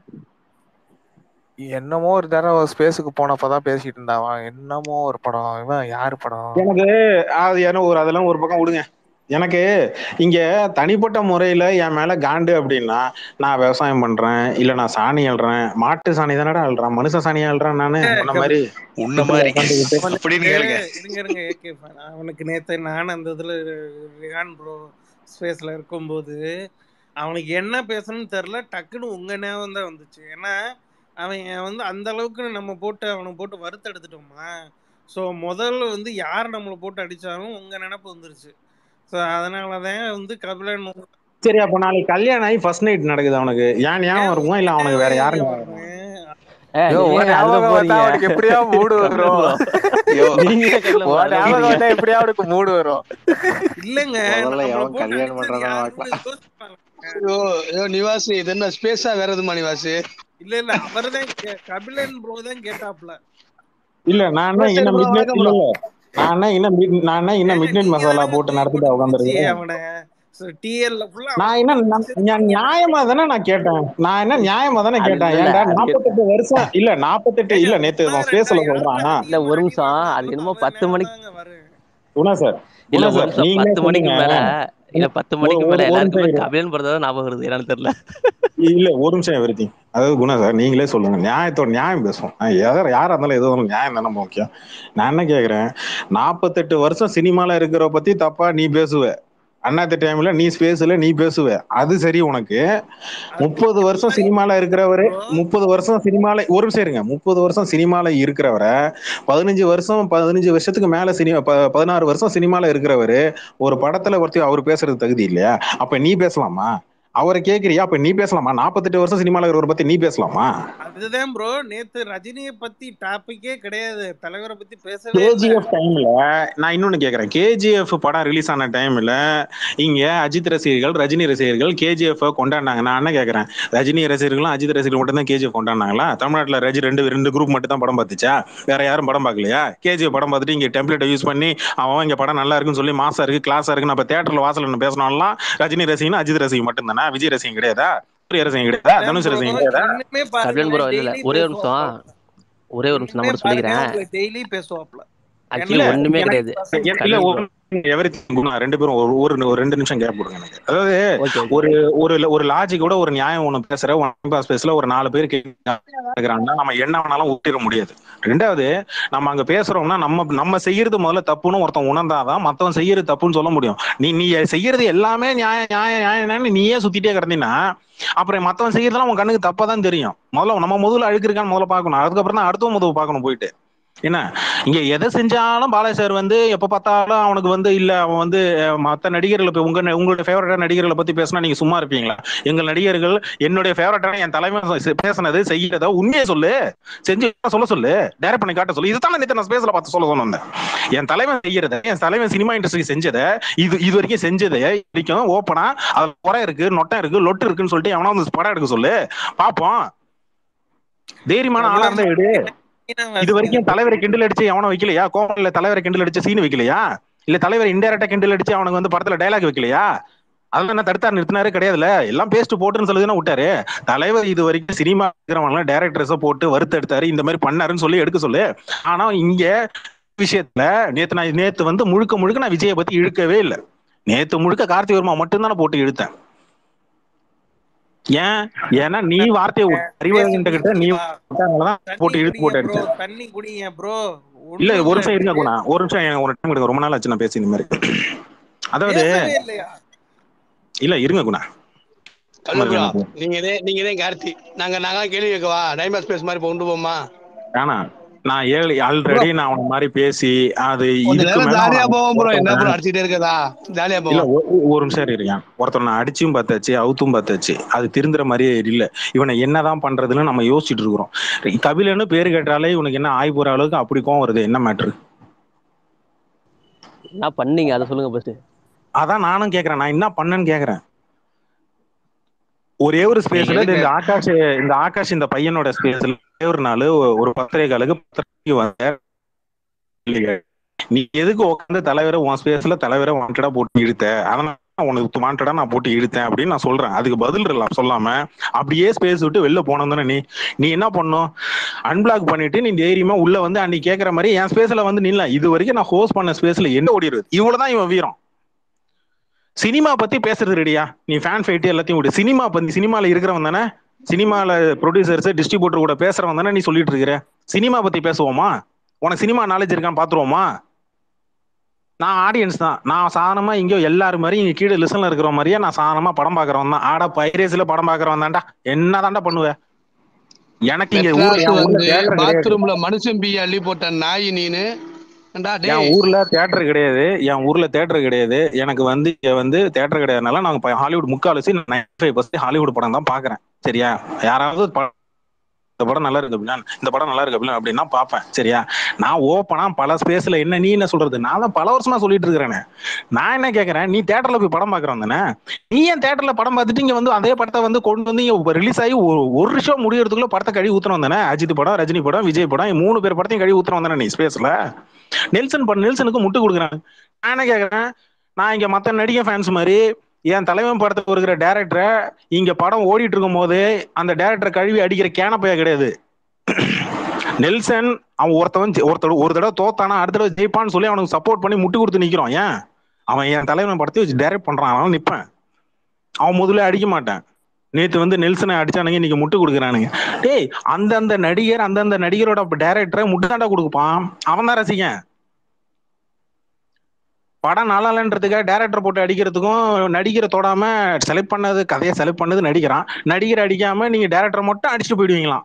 என்னமோ ஒரு தடவை ஸ்பேஸுக்கு போனப்பதான் பேசிட்டு இருந்தான் அவன் என்னமோ ஒரு படம் இவன் யாரு படம் எனக்கு அது ஏன்னா ஒரு அதெல்லாம் ஒரு பக்கம் விடுங்க எனக்கு இங்க தனிப்பட்ட முறையில என் மேல காண்டு அப்படின்னா நான் விவசாயம் பண்றேன் இல்ல நான் சாணி அள்ளுறேன் மாட்டு சாணி தானடா அள்ளுறேன் மனுஷ சாணி அள்ளுறேன் நானு உன்ன மாதிரி உன்ன மாதிரி உட்காந்துக்கிட்டு அப்படின்னு கேளுங்க இருங்க இருங்க ஏகே அவனுக்கு நேத்து நான் அந்த இதுல ரியான் ப்ரோ ஸ்பேஸ்ல இருக்கும்போது அவனுக்கு என்ன பேசணும்னு தெரியல டக்குன்னு உங்க ஞாபகம் தான் வந்துச்சு ஏன்னா அவன் வந்து அந்த அளவுக்கு நம்ம போட்டு அவனை போட்டு வறுத்தெடுத்துட்டோமா ஸோ முதல்ல வந்து யார் நம்மளை போட்டு அடிச்சாலும் உங்க நினப்பு வந்துருச்சு ஸோ அதனாலதான் வந்து கபிலன் உங்க- சரி அப்ப நாளைக்கு கல்யாணம் ஆகி ஃபர்ஸ்ட் நைட் நடக்குது அவனுக்கு ஏன் ஞாபகம் இருக்குமா இல்ல அவனுக்கு வேற யாரும் ஞாபகம் இருக்குமா? ஏய், ஐயோ, நீங்க உன் அதுல ஞாபகம் வந்தா போறீங்க. அவனுக்கு எப்படியா மூடு வரும் ஐயோ நீங்க கல்ல உன் போறீங்க. ஞாபகம் வந்தா எப்படியா அவனுக்கு மூடு வரும் இல்லைங்க முதல்ல நம்மளை எவன் போட்டு கல்யாணம் அடிச்சது பண்றானோ யாருன்னு பார்க்கலாம். யோசிப்பாங்க. ஐயோ ஐயோ நிவாஸ் இது என்ன ஸ்பேஸா வேற எதுமா நிவாஸ் இல்ல இல்ல அவர்தான் கே- கபிலன் ப்ரோ தான் கேட்டாப்ல இல்ல நான் என்ன இன்னும் மிட் நைட் இல்ல இல்ல நான் என்ன இன்னும் mid- நான் என்ன இன்னும் மிட் நைட் மசாலா போட்டு நடத்திட்டு உட்காந்துருக்கேன் அவனை டிஎல்ல ஃபுல்லா நான் என்ன நம்- நான் நியாயமா தானே நான் கேட்டேன் நான் என்ன நியாயமா தானே அது கேட்டேன் இல்ல, ஏன்டா அது நாற்பத்தெட்டு வருஷம் இல்ல நாற்பத்தெட்டு இல்ல நேத்து ஸ்பேஸ்ல சொல்றான் இல்ல, ஒரு நிமிஷம். அது என்னமோ பத்து மணிக்கு- குணா சார் இல்ல குணா ஒரு சார் நிமிஷம் நீங்களே பத்து மணிக்கு சொல்லுங்க மேல இல்ல பத்து மணிக்கு ஒரு- மேல ஒரு எல்லாருக்குமே நிமிஷம் இரு. கபிலன் படத்தை தான் ஞாபகம் வருது என்னன்னு தெரியல இல்ல ஒரு நிமிஷம் எவ்ரி அதாவது குணா சார் நீங்களே சொல்லுங்க நியாயத்தோட நியாயம் பேசுவோம் நான் யார யாரா இருந்தாலும் எது இருந்தாலும் நியாயம் தானே முக்கியம் நான் என்ன கேக்குறேன் நாற்பத்தெட்டு வருஷம் சினிமால இருக்கிற பத்தி தப்பா நீ பேசுவ அண்ணாத்த டைம்ல நீ ஸ்பேஸ்ல நீ பேசுவ அது சரி உனக்கு முப்பது வருஷம் சினிமால இருக்கிறவரு முப்பது வருஷம் சினிமால ஒரு நிமிஷம் இருங்க முப்பது வருஷம் சினிமால இருக்கிறவரை பதினஞ்சு வருஷம் பதினஞ்சு வருஷத்துக்கு மேல சினிமா ப- பதினாறு வருஷம் சினிமால இருக்கிறவரு ஒரு படத்துல ஒருத்தர் அவர் பேசுறது தகுதி இல்லையா அப்ப நீ பேசலாமா அவரை கேக்குறியா அப்ப நீ பேசலாமா நாற்பத்தெட்டு வருஷம் சினிமால இருக்கிறவரை பத்தி நீ பேசலாமா அதுதான் ப்ரோ நேத்து ரஜினியை பத்தி டாபிக்கே கிடையாது தலைவரை பத்தி பேசவே இல்ல கேஜிஎஃப் டைம்ல நான் இன்னொன்னு கேக்குறேன் கேஜிஎஃப் படம் ரிலீஸ் ஆன டைம்ல இங்க அஜித் ரசிகர்கள் ரஜினி ரசிகர்கள் கேஜிஎஃப் கொண்டாடினாங்க நான் என்ன கேக்குறேன் ரஜினி ரசிகர்களும் அஜித் ரசிகர்கள் மட்டும் தான் கேஜிஎஃப் கொண்டாடினாங்களா தமிழ்நாட்டுல ரஜி ரெண்டு ரெண்டு குரூப் மட்டும் தான் படம் பார்த்துச்சா வேற யாரும் படம் பார்க்கலையா கேஜிஎஃப் படம் பார்த்துட்டு இங்க டெம்ப்ளேட்டை யூஸ் பண்ணி அவன் இங்க படம் நல்லா இருக்குன்னு சொல்லி மாசா இருக்கு கிளாஸா இருக்கு நம்ம தேட்டர்ல வாசல் பேசணும்லாம் ரஜினி ரசிகன் அஜித் ரசிகன் மட்டும் தானே விஜய் ரசிகன் கிடையாதா சூர்யா ரசிகன் கிடையாதா தனுஷ் ரசிகன் கிடையாதா இன்னுமே பாருங்க கபிலன் ப்ரோ இல்ல இல்ல daily ஒரே ஒரு நிமிஷம் பேசுவாப்ல. ஒரே ஒரு நிமிஷம் நான் மட்டும் சொல்லிக்கிறேன் டெய்லி பேசுவாப்ல ஆக்சுவலி இல்ல, ஒண்ணுமே எனக்கு- கிடையாது இல்ல கபிலன் ஒரு everything குணா, ரெண்டு பேரும் ஒரு ஒரு ஒரு ரெண்டு நிமிஷம் கேப் கொடுங்க எனக்கு அதாவது ஓகே ஒரு ஒரு ஒரு லாஜிக்கோட ஒரு நியாயம் ஒண்ணு பேசுற ஒன் ஸ்பேஸ்ல ஒரு நாலு பேர் கேட்கறாங்கன்னா நம்ம என்ன வேணாலும் ஒட்டிட முடியாது ரெண்டாவது நம்ம அங்க பேசுறோம்னா நம்ம நம்ம செய்யறது முதல்ல தப்புன்னு ஒருத்தன் உணர்ந்தாதான் மத்தவன் செய்யறது தப்புன்னு சொல்ல முடியும் நீ நீ செய்யறது எல்லாமே நியாயம் நியாயம் நியாயம் நீயே சுத்திட்டே கிடந்தீங்கன்னா அப்புறம் மத்தவன் செய்யறதெல்லாம் உன் கண்ணுக்கு தப்பா தான் தெரியும் முதல்ல நம்ம முதல்ல அழுக்கு இருக்கான்னு முதல்ல பார்க்கணும் அதுக்கப்புறம் தான் அடுத்த முதல் பார்க்கணும் போயிட்டு என்ன இங்க எதை செஞ்சாலும் பாலாஜி சார் வந்து எப்ப பார்த்தாலும் அவனுக்கு வந்து இல்ல அவன் வந்து அஹ், மத்த நடிகர்களை இப்ப உங்க உங்களுடைய ஃபேவரட்டான நடிகர்களை பத்தி பேசினா நீங்க சும்மா இருப்பீங்களா எங்கள் நடிகர்கள் என்னுடைய ஃபேவரட்டான என் தலைமை செ- பேசுனது செய்யறத உண்மையை சொல்லு செஞ்சு சொல்ல சொல்லு டைரக்ட் பண்ணி காட்ட சொல்லு இதுதான் நேத்து நான் ஸ்பேஸ்ல பார்த்து சொல்ல சொன்னேன் என் தலைவன் செய்யறத என் தலைவன் சினிமா இண்டஸ்ட்ரி செஞ்சதை இது இது வரைக்கும் செஞ்சதை இது வரைக்கும் ஓப்பனா அது குறை இருக்கு நொட்டை இருக்கு லொட்டு இருக்குன்னு சொல்லிட்டு எவனா வந்து படம் எடுக்க சொல்லு பாப்போம் தைரியமான ஆளா இருந்தா எடு இது வரைக்கும் தலைவரை கிண்டல் அடிச்சு அவனை வைக்கலையா கோவம்ல தலைவரை கிண்டல் அடிச்சு சீன் வைக்கலையா இல்ல தலைவர் இன்டெரக்டா கிண்டல் அடிச்சு அவனுக்கு வந்து படத்துல டைலாக் வைக்கலையா அதெல்லாம் என்ன தடுத்தாரு நிறுத்தினாரு கிடையாதுல எல்லாம் பேஸ்ட் போட்டுன்னு சொல்லுதுன்னா விட்டாரு தலைவர் இது வரைக்கும் சினிமா இருக்கிறவங்க டேரக்டர்ஸ போட்டு வறுத்து எடுத்தாரு இந்த மாதிரி பண்ணாருன்னு சொல்லி எடுக்க சொல்லு ஆனா இங்க விஷயத்துல நேத்து நான் நேத்து வந்து முழுக்க முழுக்க நான் விஜயை பத்தி இழுக்கவே இல்லை நேத்து முழுக்க கார்த்திக் வர்மா மட்டும் தான் போட்டு இழுத்தேன் ஏன் ஏன்னா நீ வார்த்தையை அறிவழகன் கிட்ட நீ விட்டாங்களதான் போட்டு இழுத்து போட்டு ப்ரோ அடிச்சேன் தண்ணி குடிங்க ப்ரோ இல்ல ஒரு நிமிஷம் இருங்க குணா ஒரு நிமிஷம் எனக்கு ஒரு டைம் கொடுங்க ரொம்ப நாள் ஆச்சு நான் பேசி இந்த மாதிரி அதாவது இல்லையா இல்ல இருங்க குணா கல்லுக்குறா நீங்க இதே நீங்க இதே கார்த்தி நாங்க நாங்க கேள்வி கேட்கவா டைம் ஸ்பேஸ் மாதிரி கொண்டு போமா வேணாம் நான் ஏழு ஆல்ரெடி நான் அவன மாதிரி பேசி அது கொஞ்ச இதுக்கு நேரம் மேல ஜாலியா அவன போவோம் ப்ரோ என்ன ப்ரோ ஒருத்தனை- அடிச்சுட்டே இருக்கதா ஜாலியா இல்ல போவோம் ஒ- ஒ- ஒரு நிமிஷம் இருக்கேன் ஒருத்தர் நான் அடிச்சும் பார்த்தாச்சு அவுத்தும் பார்த்தாச்சு அது திருந்துற மாதிரியே இல்ல இவனை என்னதான் பண்றதுன்னு நம்ம யோசிச்சுட்டு இருக்கிறோம் கபிலன்னு பேரு கேட்டாலே இவனுக்கு என்ன ஆகி போற அளவுக்கு அப்படி கோவம் வருது என்ன மேட்ரு என்ன பண்ணீங்க அதை சொல்லுங்க ஃபர்ஸ்ட் அதான் நானும் கேக்குறேன் நான் என்ன பண்ணேன்னு கேக்குறேன் ஒரே ஒரு ஸ்பேஸ்ல எதுக்கு? இந்த ஆகாஷ் இந்த ஆகாஷ் இந்த பையனோட ஸ்பேஸ்ல ஒரே ஒரு நாள் ஒரு பத்தரை காலுக்கு பத்தரைக்கு வந்த இல்லைங்க. நீ எதுக்கு உட்காந்து தலைவரை உன் ஸ்பேஸ்ல தலைவரை வாண்டடா போட்டு இழுத்த அதனால நான் உனக்கு வாண்டடா நான் போட்டு இழுத்தேன் அப்படின்னு நான் சொல்றேன் அதுக்கு பதில் இல்லாம் சொல்லாம அப்படியே ஸ்பேஸ் விட்டு வெளில போனோம் தானே நீ நீ என்ன பண்ணும் அன்பிளாக் பண்ணிட்டு நீ தைரியமா உள்ள வந்து அன்னைக்கு கேக்குற மாதிரி என் ஸ்பேஸ்ல வந்து நில்ல இது வரைக்கும் நான் ஹோஸ்ட் பண்ண ஸ்பேஸ்ல என்ன ஓடிடுது இவ்வளவுதான் இவன் வீரம் சினிமா பத்தி பேசுறது ரெடியா நீ ஃபேன் ஃபைட் எல்லாத்தையும் விடு சினிமா பத்தி சினிமால இருக்கிறவன் தானே சினிமால ப்ரொடியூசர்ஸ் டிஸ்ட்ரிபியூட்டர் கூட பேசுறவன் தானே நீ சொல்லிட்டு இருக்கிற சினிமா பத்தி பேசுவோமா உனக்கு சினிமா நாலேஜ் இருக்கான்னு பாத்துருவோமா நான் ஆடியன்ஸ் தான் நான் சாதாரணமா இங்கேயோ எல்லாரும் மாதிரி இங்க கீழே லிசன்ல இருக்கிற மாதிரியே நான் சாதாரணமா படம் பாக்குறவன் தான் ஆடா பைரேஸ்ல படம் பாக்குறவன் தான்டா என்ன தாண்டா பண்ணுவ எனக்கு இங்க ஊர் மெட்ராஸ் என் ஊர்ல வந்து theatre கிடையாது. பாத்ரூம்ல மனுஷன் பி அள்ளி போட்ட நாய் நீனு ஏன்டா என் டேய் ஊர்ல தேட்டர் கிடையாது என் ஊர்ல தேட்டர் கிடையாது எனக்கு வந்து இங்க வந்து தேட்டர் கிடையாதுனால நாங்க இப்ப ஹாலிவுட் முக்கால்வாசி நைன்டி ஃபைவ் பர்சன்ட் ஹாலிவுட் படம் தான் பாக்குறேன் சரியா யாராவது ப- இந்த படம் நல்லா இருக்கு அப்படின்னா இந்த படம் நல்லா இருக்கு அப்படின்னா அப்படின்னா பார்ப்பேன் சரியா நான் ஓப்பனா பல ஸ்பேஸ்ல என்ன நீ என்ன சொல்றது நான் தான் பல வருஷமா சொல்லிட்டு இருக்கிறேனே நான் என்ன கேக்குறேன் நீ தேட்டர்ல போய் படம் பாக்குறோம் தானே நீ ஏன் தேட்டர்ல படம் பார்த்துட்டு இங்க வந்து அதே படத்தை வந்து கொண்டு வந்து இங்க ரிலீஸ் ஆகி ஒரு ஒரு ஷோ முடியறதுக்குள்ள படத்தை கழுவி ஊத்துறோம் தானே அஜித் படம் ரஜினி படம் விஜய் படம் மூணு பேர் படத்தையும் கழுவி ஊத்துறோம் தானே நீ ஸ்பேஸ்ல நெல்சன் படம் நெல்சனுக்கு முட்டு கொடுக்குறாங்க நான் என்ன கேக்குறேன் நான் இங்க மத்த நடிகை ஃபேன்ஸ் மாதிரி என் தலைவன் படத்துக்கு இருக்கிற டேரக்டரை இங்க படம் ஓடிட்டு இருக்கும் போது அந்த டேரக்டரை கழுவி அடிக்கிற கேனப்பையா கிடையாது நெல்சன் அவன் ஒருத்தவன் ஜெ- ஒருத்தர் ஒரு தடவை தோத்தானா அடுத்த தடவை ஜெயிப்பான்னு சொல்லி அவனுக்கு சப்போர்ட் பண்ணி முட்டு கொடுத்து நிக்கிறான் ஏன் அவன் என் தலைவன் படத்தை வச்சு டைரக்ட் பண்றான் அதனால நிப்பேன் அவன் முதல்ல அடிக்க மாட்டேன் நேத்து வந்து நெல்சனை அடிச்சானுங்க இன்னைக்கு முட்டு கொடுக்குறானுங்க டேய் அந்தந்த நடிகர் அந்தந்த நடிகரோட டைரக்டரை முட்டு தாண்டா கொடுப்பான் அவன் தான் ரசிகன் படம் நல்லா இல்லைன்றதுக்காக டேரக்டர் போட்டு அடிக்கிறதுக்கும் நடிகரை தொடாம செலக்ட் பண்ணது கதையை செலக்ட் பண்ணது நடிக்கிறான் நடிகர் அடிக்காம நீங்க டேரக்டர் மட்டும் அடிச்சுட்டு போயிடுவீங்களாம்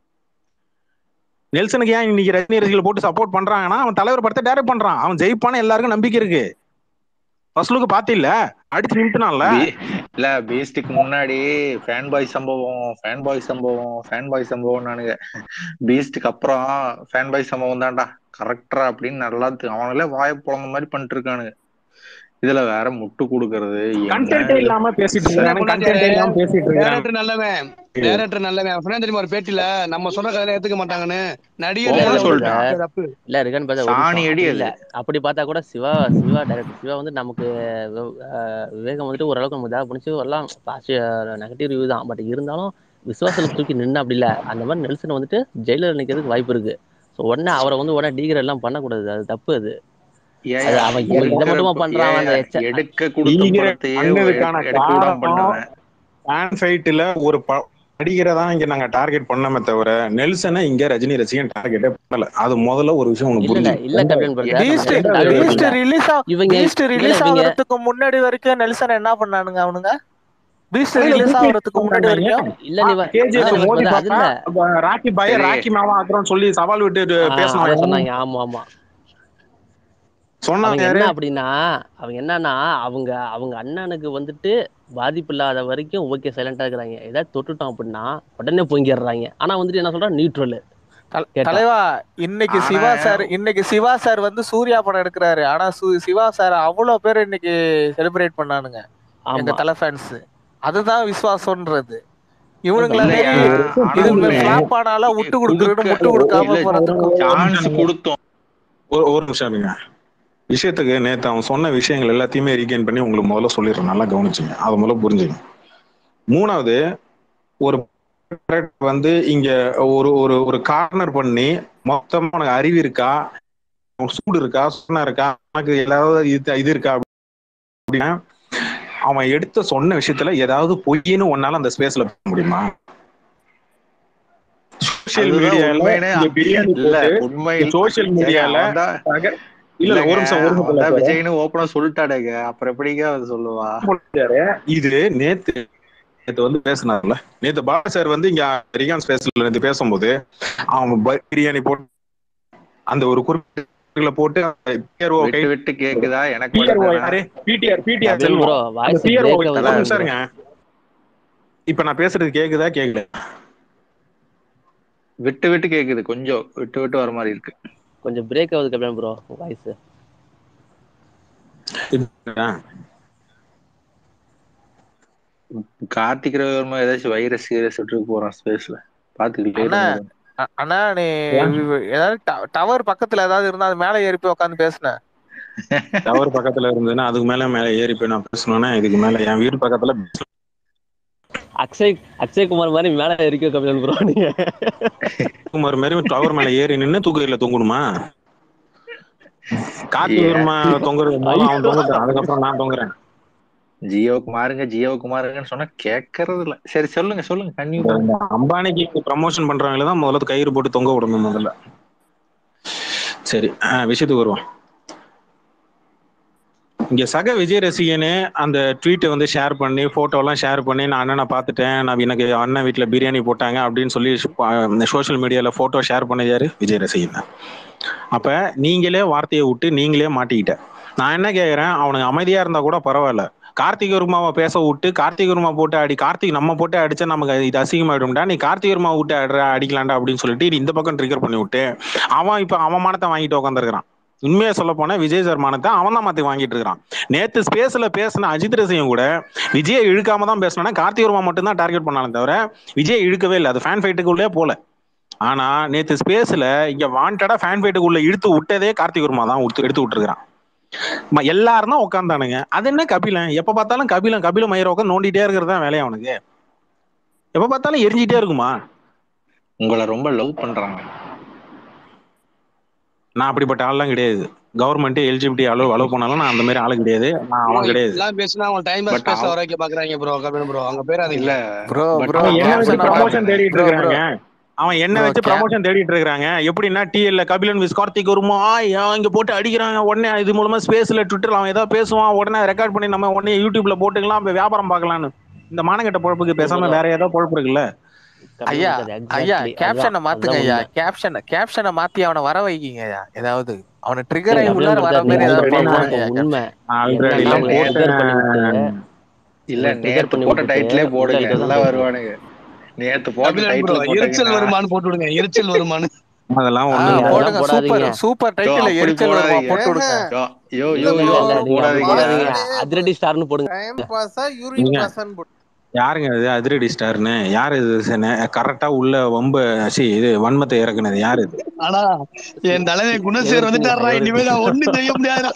நெல்சனுக்கு ஏன் இன்னைக்கு ரஜினி ரசிகர்கள் போட்டு சப்போர்ட் பண்றாங்கன்னா அவன் தலைவர் படத்தை டைரக்ட் பண்றான் அவன் ஜெயிப்பான எல்லாருக்கும் நம்பிக்கை இருக்கு ஃபர்ஸ்ட் லுக்கு பாத்தில்ல அடிச்சு நிமிட்டினான்ல பீ- இல்ல பீஸ்டுக்கு முன்னாடி ஃபேன் பாய் சம்பவம் ஃபேன் பாய் சம்பவம் ஃபேன் பாய் சம்பவம் நானுங்க பீஸ்டுக்கு அப்புறம் ஃபேன் பாய் சம்பவம் தான்டா கரெக்டா அப்படின்னு நல்லா தெ- அவனுங்களே வாய பொழந்த மாதிரி பண்ணிட்டு இருக்கானுங்க இதுல வேற முட்டு கொடுக்கறது கண்டென்ட்டே இல்லாம பேசிட்டு இருக்காங்க கண்டென்ட் இல்லாம பேசிட்டு இருக்காங்க டேரக்டர் நல்லவன் டேரக்டர் நல்லவன் அவன் சொன்னா தெரியுமா ஒரு பேட்டில நம்ம சொன்ன கதையில ஏத்துக்க மாட்டாங்கன்னு நடிகர் ஓப்பனா நல்லவன். சொல்லிட்டான். தப்பு இல்ல ரிகன் பார்த்தா ஒரு சாணி நிமிஷம். அடி இல்ல அது அப்படி பார்த்தா கூட சிவா சிவா டைரக்டர் சிவா வந்து நமக்கு வெ- அஹ் விவேகம் வந்துட்டு ஓரளவுக்கு நமக்கு தேவை பிடிச்சி எல்லாம் நெகட்டிவ் ரிவ்யூ தான் பட் இருந்தாலும் விசுவாசத்துல தூக்கி நின்று அப்படி இல்ல அந்த மாதிரி நெல்சன் வந்துட்டு ஜெயிலர் நிக்கிறதுக்கு வாய்ப்பு இருக்கு ஸோ உடனே அவரை வந்து உடனே டீகர் எல்லாம் பண்ணக்கூடாது அது தப்பு அது ஏன் அது அவன் இதை எடுக்கிற மட்டுமா ப- பண்றான் அவன் அந்த ஏன் எச்ச- எடுக்க கொடுத்த ஈகிற படத்தையே பண்ணதுக்கான எடுக்க விடாம காரணம் பண்ணுவேன் ஃபேன் ஃபைட்ல ஒரு ப- நடிகரை தான் இங்க நாங்க டார்கெட் பண்ணமே தவிர நெல்சனை இங்க ரஜினி ரசிகன் டார்கெட்டே பண்ணல அது முதல்ல ஒரு விஷயம் உனக்கு இல்ல இல்ல புரிஞ்சு இல்ல கபிலன் பிரதர் பீஸ்ட் நம்ம ரெண்டாவது பீஸ்ட் இல்ல ரிலீஸ் இவங்க பீஸ்ட் இல்ல ரிலீஸ் இவங்க ஆகுறதுக்கு முன்னாடி வரைக்கும் நெல்சன் என்ன பண்ணானுங்க அவனுங்க பீஸ்ட் அதுல ரிலீஸ் புத்தி ஆகுறதுக்கு முன்னாடி வரைக்கும் இல்ல நீ வ- கேஜிஎஃப் அதான் மோதி பிரதர் அது பார்த்தா இல்ல அப்ப ராக்கி பாய சரி ராக்கி மாவா ஆக்குறோம்னு சொல்லி சவால் விட்டு ஆஹ் அதை பேசினாங்க சொன்னாங்க ஆமா ஆமா சொன்னாங்க அவங்க யாரு என்ன அப்படின்னா அவங்க என்னன்னா அவங்க அவங்க அண்ணனுக்கு வந்துட்டு பாதிப்பு இல்லாத வரைக்கும் ஓகே சைலண்டா இருக்கிறாங்க ஏதாவது தொட்டுட்டோம் அப்படின்னா உடனே பொங்கிடுறாங்க ஆனா வந்துட்டு என்ன சொல்றா நியூட்ரல் தல- கேட்டா தலைவா இன்னைக்கு ஆனா சிவா சார் இன்னைக்கு சிவா சார் வந்து சூர்யா படம் எடுக்கிறாரு ஆனா சு- சிவா சார் அவ்வளவு பேர் இன்னைக்கு செலிப்ரேட் பண்ணானுங்க எங்க ஆமா தலை ஃபேன்ஸ் அதுதான் விசுவாசம்ன்றது இவனுங்கள இல்லையா மாரி ஆனா இது ஒண்ணு ஃபிளாப் ஆனாலும் விட்டு கொடுக்கறது குடுக்க முட்டு கொடுக்காம இல்ல போறதுக்கும் சான்ஸ் கொடுத்தோம் ஒரு ஒரு நிமிஷம் இருங்க விஷயத்துக்கு நேத்து அவன் சொன்ன விஷயங்கள் எல்லாத்தையுமே ரீகெயின் பண்ணி உங்களுக்கு முதல்ல சொல்லிடுறேன் நல்லா கவனிச்சுங்க அதை முதல்ல புரிஞ்சுங்க மூணாவது ஒரு character வந்து இங்க ஒரு ஒரு ஒரு கார்னர் பண்ணி மொத்தமா உனக்கு அறிவு இருக்கா உனக்கு சூடு இருக்கா சுண்ணா இருக்கா உனக்கு ஏதாவது இது இது இருக்கா அப்படின்னா அவன் எடுத்த சொன்ன விஷயத்துல ஏதாவது பொய்ன்னு ஒன்னால அந்த ஸ்பேஸ்ல பண்ண முடியுமா சோசியல் அதுதான் மீடியால உண்மைன்னு இங்க பிரியாணி இல்ல போட்டு உண்மை சோசியல் சரி மீடியால அவன் தான் தக- இல்ல இல்ல, இல்லங்க ஒரு நிமிஷம் ஒரு அவன் நிமிஷம் தான் இல்ல விஜய்னு ஓப்பனா சொல்லிட்டாடேங்க அப்புறம் எப்படிங்க அது சொல்லுவா சொல்லிட்டாரு. இது நேத்து நேத்து வந்து பேசினார்ல நேத்து பாலா சார் வந்து இங்க ரிகான் ஸ்பேஸ்ல நேத்து பேசும்போது அவன் ப- பிரியாணி போட்டு அந்த ஒரு குறிப்பிட்ட போட்டு PRO கை விட்டு விட்டு கேக்குதா எனக்கு PRO மட்டும் தானா? யாரு PTR PTR Kapilan Selvam bro அந்த வாய்ஸ் PRO பிரேக் ஒரு ஆகுது நிமிஷம் இருங்க இப்ப நான் பேசுறது கேக்குதா கேக்குதா விட்டு விட்டு கேக்குது கொஞ்சம் விட்டு விட்டு வர மாதிரி இருக்கு கொஞ்சம் பிரேக் ஆகுது கபிலன் ப்ரோ வாய்ஸ் கார்த்திக் ரவிவர்மா ஏதாச்சும் வைரஸ் கீரஸ் விட்டு போறான் ஸ்பேஸ்ல பாத்துக்கிட்டே அண்ணா, இருங்க. அ- அண்ணா நீ ஏதாவது டவர் பக்கத்துல ஏதாவது இருந்தா அது மேல ஏறி போய் உட்காந்து பேசுனேன் டவர் பக்கத்துல இருந்ததுன்னா அதுக்கு மேல மேல ஏறி போய் நான் பேசணும்னா இதுக்கு மேல என் வீடு பக்கத்துல அக்ஷய் அக்ஷய் குமார் மாதிரி மேல இருக்க கபிலன் ப்ரோ நீங்க குமார் மாதிரி டவர் மேல ஏறி நின்னு தூக்கையில தொங்கணுமா கார்த்திக் ஏன்? வர்மா தொங்குறது முதல்ல அவன் தொங்குறான் அதுக்கப்புறம் நான் தொங்குறேன் ஜியோவுக்கு மாறுங்க ஜியோவுக்கு மாறுங்கன்னு சொன்னா கேட்கறது இல்ல சரி சொல்லுங்க சொல்லுங்க கன்னியூ இந்த அம்பானிக்கு ப்ரமோஷன் பண்றவங்கள தான் முதல்ல கயிறு போட்டு தொங்க விடணும் முதல்ல சரி ஆஹ் விஷயத்துக்கு வருவோம் இங்க சக விஜய் ரசிகனு அந்த ட்வீட்டை வந்து ஷேர் பண்ணி போட்டோ எல்லாம் ஷேர் பண்ணி நான் அண்ணனை பார்த்துட்டேன் நான் எனக்கு அண்ணன் வீட்டுல பிரியாணி போட்டாங்க அப்படின்னு சொல்லி சோஷியல் மீடியால போட்டோ ஷேர் பண்ணது யாரு விஜய் ரசிகன் தான் அப்ப நீங்களே வார்த்தையை விட்டு நீங்களே மாட்டிக்கிட்ட நான் என்ன கேக்குறேன் அவனுக்கு அமைதியா இருந்தா கூட பரவாயில்ல கார்த்திக் வர்மாவை பேச விட்டு கார்த்திக் வர்மா போட்டு அடி கார்த்திக் நம்ம போட்டு அடிச்சா நமக்கு இது அசிங்கமாயிடும்டா நீ கார்த்திக் வர்மா விட்டு அடிடா அடிக்கலாம்டா அப்படின்னு சொல்லிட்டு இது இந்த பக்கம் ட்ரிகர் பண்ணி விட்டு அவன் இப்ப அவன் மானத்தை வாங்கிட்டு உட்காந்துருக்கான் உண்மையா சொல்ல போனா விஜய் சார் மானத்தை அவன் தான் மாத்தி வாங்கிட்டு இருக்கான் நேத்து ஸ்பேஸ்ல பேசின அஜித் ரசிகம் கூட விஜயை இழுக்காம தான் பேசினா கார்த்திக் வர்மா மட்டும் தான் டார்கெட் பண்ணாலும் தவிர விஜய் இழுக்கவே இல்லை அது ஃபேன் ஃபைட்டுக்குள்ளே போல ஆனா நேத்து ஸ்பேஸ்ல இங்க வாண்டடா ஃபேன் ஃபைட்டுக்குள்ள இழுத்து விட்டதே கார்த்திக் வர்மா தான் உடுத்து- எடுத்து விட்டுருக்கான் ம- எல்லாரும் தான் உட்காந்தானுங்க அது என்ன கபிலன் எப்ப பார்த்தாலும் கபிலன் கபில மயிர உட்காந்து நோண்டிட்டே இருக்கிறது தான் வேலையா அவனுக்கு எப்ப பார்த்தாலும் எரிஞ்சிட்டே இருக்குமா உங்களை ரொம்ப லவ் பண்றாங்க நான் அப்படிப்பட்ட ஆள்லாம் கிடையாது கவர்மெண்ட் எல்ஜிபிடி அளவு அளவு போனாலும் நான் அந்த மாதிரி ஆளு கிடையாது நான் அவன் கிடையாது எல்லாம் பேசினா அவங்க டைம் But பாஸ் பேச அவன்- வர வைக்க பாக்குறாங்க ப்ரோ கபிலன் ப்ரோ அங்க பேராதீங்க இல்ல ப்ரோ But ப்ரோ அவன் என்ன வச்சு கேப்ஷன் ப்ரமோஷன் தேடிட்டு bro, bro. இருக்காங்க அவன் என்ன Bro, வச்சு cap- ப்ரமோஷன் தேடிட்டு இருக்காங்க எப்படின்னா டிஎல்ல கபிலன் விஸ் கார்த்திக் வருமா இங்க போட்டு அடிக்கிறாங்க உடனே இது மூலமா ஸ்பேஸ்ல ட்விட்டர்ல அவன் ஏதாவது பேசுவான் உடனே ரெக்கார்ட் பண்ணி நம்ம உடனே யூடியூப்ல போட்டுக்கலாம் அப்ப வியாபாரம் பார்க்கலாம்னு இந்த மானகட்ட பொழப்புக்கு பேசாம வேற ஏதாவது பொழப்பு இருக்குல்ல ஐயா ஐயா கேப்ஷனை மாத்துங்க ஐயா ஐயா கேப்ஷனை கேப்ஷனை மாத்தி அவனை வர வைக்கிங்க ஐயா ஏதாவது அவனை ட்ரிகர் ஆகி கபிலன் உள்ளார வர brother, மாதிரி நீங்க ஏதாவது already பண்ணுங்க ஐயா உண்மை ஆல்ரெடி என்ன எல்லாம் நாம போட்டு trigger பண்ணி விட்டு, இல்ல ஒரு trigger நேத்து பண்ணி போட்ட விட்டுட்டு டைட்டிலே போடுங்க உங்களுக்கு தான் எல்லாம் போடுங்க. வருவானுங்க நேத்து போட்ட கபிலன் ப்ரோ டைட்டில் எரிச்சல் போட்டீங்கன்னா வருமானு போட்டு விடுங்க எரிச்சல் வருமானு அதெல்லாம் ஆ, ஒண்ணு அதெல்லாம் போடுங்க சூப்பர் போடாதீங்க. சூப்பர் யோ, டைட்டில் அப்படி எரிச்சல் வருமா போடாதீங்க. போட்டு விடுங்க யோ யோ இல்ல யோ bro, யோ இல்ல, நீங்க அப்படி போடாதீங்க போடாதீங்க அதிரடி ஸ்டார்னு போடுங்க டைம் பாஸா யூரின் நீங்க- பாஸான்னு போட்டு யாருங்க இது அதிரடி ஸ்டார்னு யாரு இது கரெக்டா உள்ள வம்ப சி இது வன்மத்தை இறக்குனது யாரு இது ஆனா என் தலைவன் குணசேகர் வந்துட்டாரா இனிமே நான் ஒண்ணும் செய்ய முடியாதுடா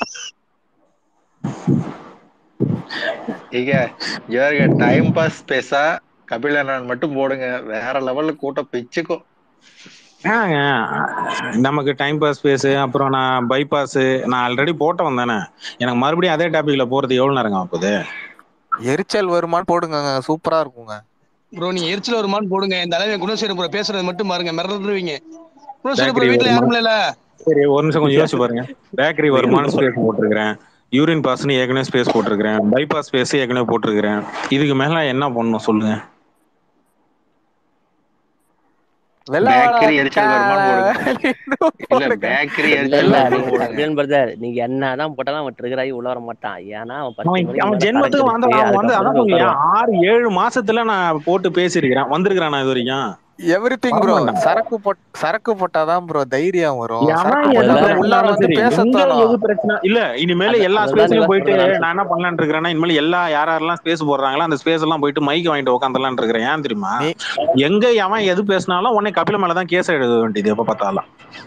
இங்க இவருங்க டைம் பாஸ் பேசா கபில் அண்ணன் மட்டும் போடுங்க வேற லெவல்ல கூட்டம் பிச்சுக்கும் ஆங்க நமக்கு டைம் பாஸ் பேசு அப்புறம் நான் பைபாஸ் நான் ஆல்ரெடி போட்டவன் தானே எனக்கு மறுபடியும் அதே டாபிக்ல போறது எவ்வளவு நேரம் ஆகுது எரிச்சல் வருமான்னு போடுங்க சூப்பரா இருக்குங்க ப்ரோ நீங்க எரிச்சல் வருமானு போடுங்க என் தலைவன் குணசேகர் ப்ரோ பேசுறது மட்டும் பாருங்க மிரண்டுருவீங்க குணசேகர் ப்ரோ Factory வீட்டுல வருமா? யாரும் இல்ல சரி ஒரு நிமிஷம் கொஞ்சம் யோசிச்சு பாருங்க பேக்கரி வருமானம் ஸ்பேஸ் போட்டிருக்கிறேன் யூரின் பாஸ்னு ஏற்கனவே ஸ்பேஸ் போட்டிருக்கிறேன் பைபாஸ் ஸ்பேஸ் ஏற்கனவே போட்டிருக்கிறேன் இதுக்கு மேல என்ன பண்ணணும் சொல்லுங்க பேக்கரி எரிச்சல் வருமான்னு இல்ல பேக்கரி இல்ல எரிச்சல் இல்ல வருமான்னு நீங்க போடுங்க கபிலன் பிரதர் நீங்க என்னதான் போட்டாலும் அவன் ட்ரிகர் ஆகி உள்ள வர மாட்டான் ஏன்னா அவன் பத்து அவன் மணிக்கு அவன் மேல ஜென்மத்துக்கு கடைக்கு வந்து போய் அவன் வந்து அதான் அதுக்கப்புறம் சொல்லியா உட்காருவான். ஆறு ஏழு மாசத்துல நான் போட்டு பேசியிருக்கிறேன் வந்திருக்கிறான் நான் இது வரைக்கும் எவ்ரி திங் ப்ரோ வரமாட்டான். சரக்கு போட் சரக்கு போட்டாதான் ப்ரோ தைரியம் வரும் எவன் சரக்கு எது போட்டாதான் உள்ளார பிரச்சனை வந்து சரி, பேச எங்க தோணும் எது பிரச்சனை இல்ல இனிமேல அது- எல்லா அதுதான் ஸ்பேஸ்லயும் நீங்க போயிட்டு சொல்றது நான் என்ன பண்ணலாம்னு இருக்கிறேன்னா இனிமேல் எல்லா யார் யாரெல்லாம் ஸ்பேஸ் போடுறாங்களோ அந்த ஸ்பேஸ் எல்லாம் போயிட்டு மைக் வாங்கிட்டு உட்காந்துலான் இருக்கிறேன் ஏன் தெரியுமா நீ- எங்க எவன் எது பேசினாலும் உடனே கபில மேலதான் கேஸ் எழுத வேண்டியது எப்ப பார்த்தாலும்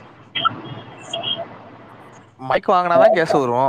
மைக் வாங்கினாதான் கேஸ் வரும்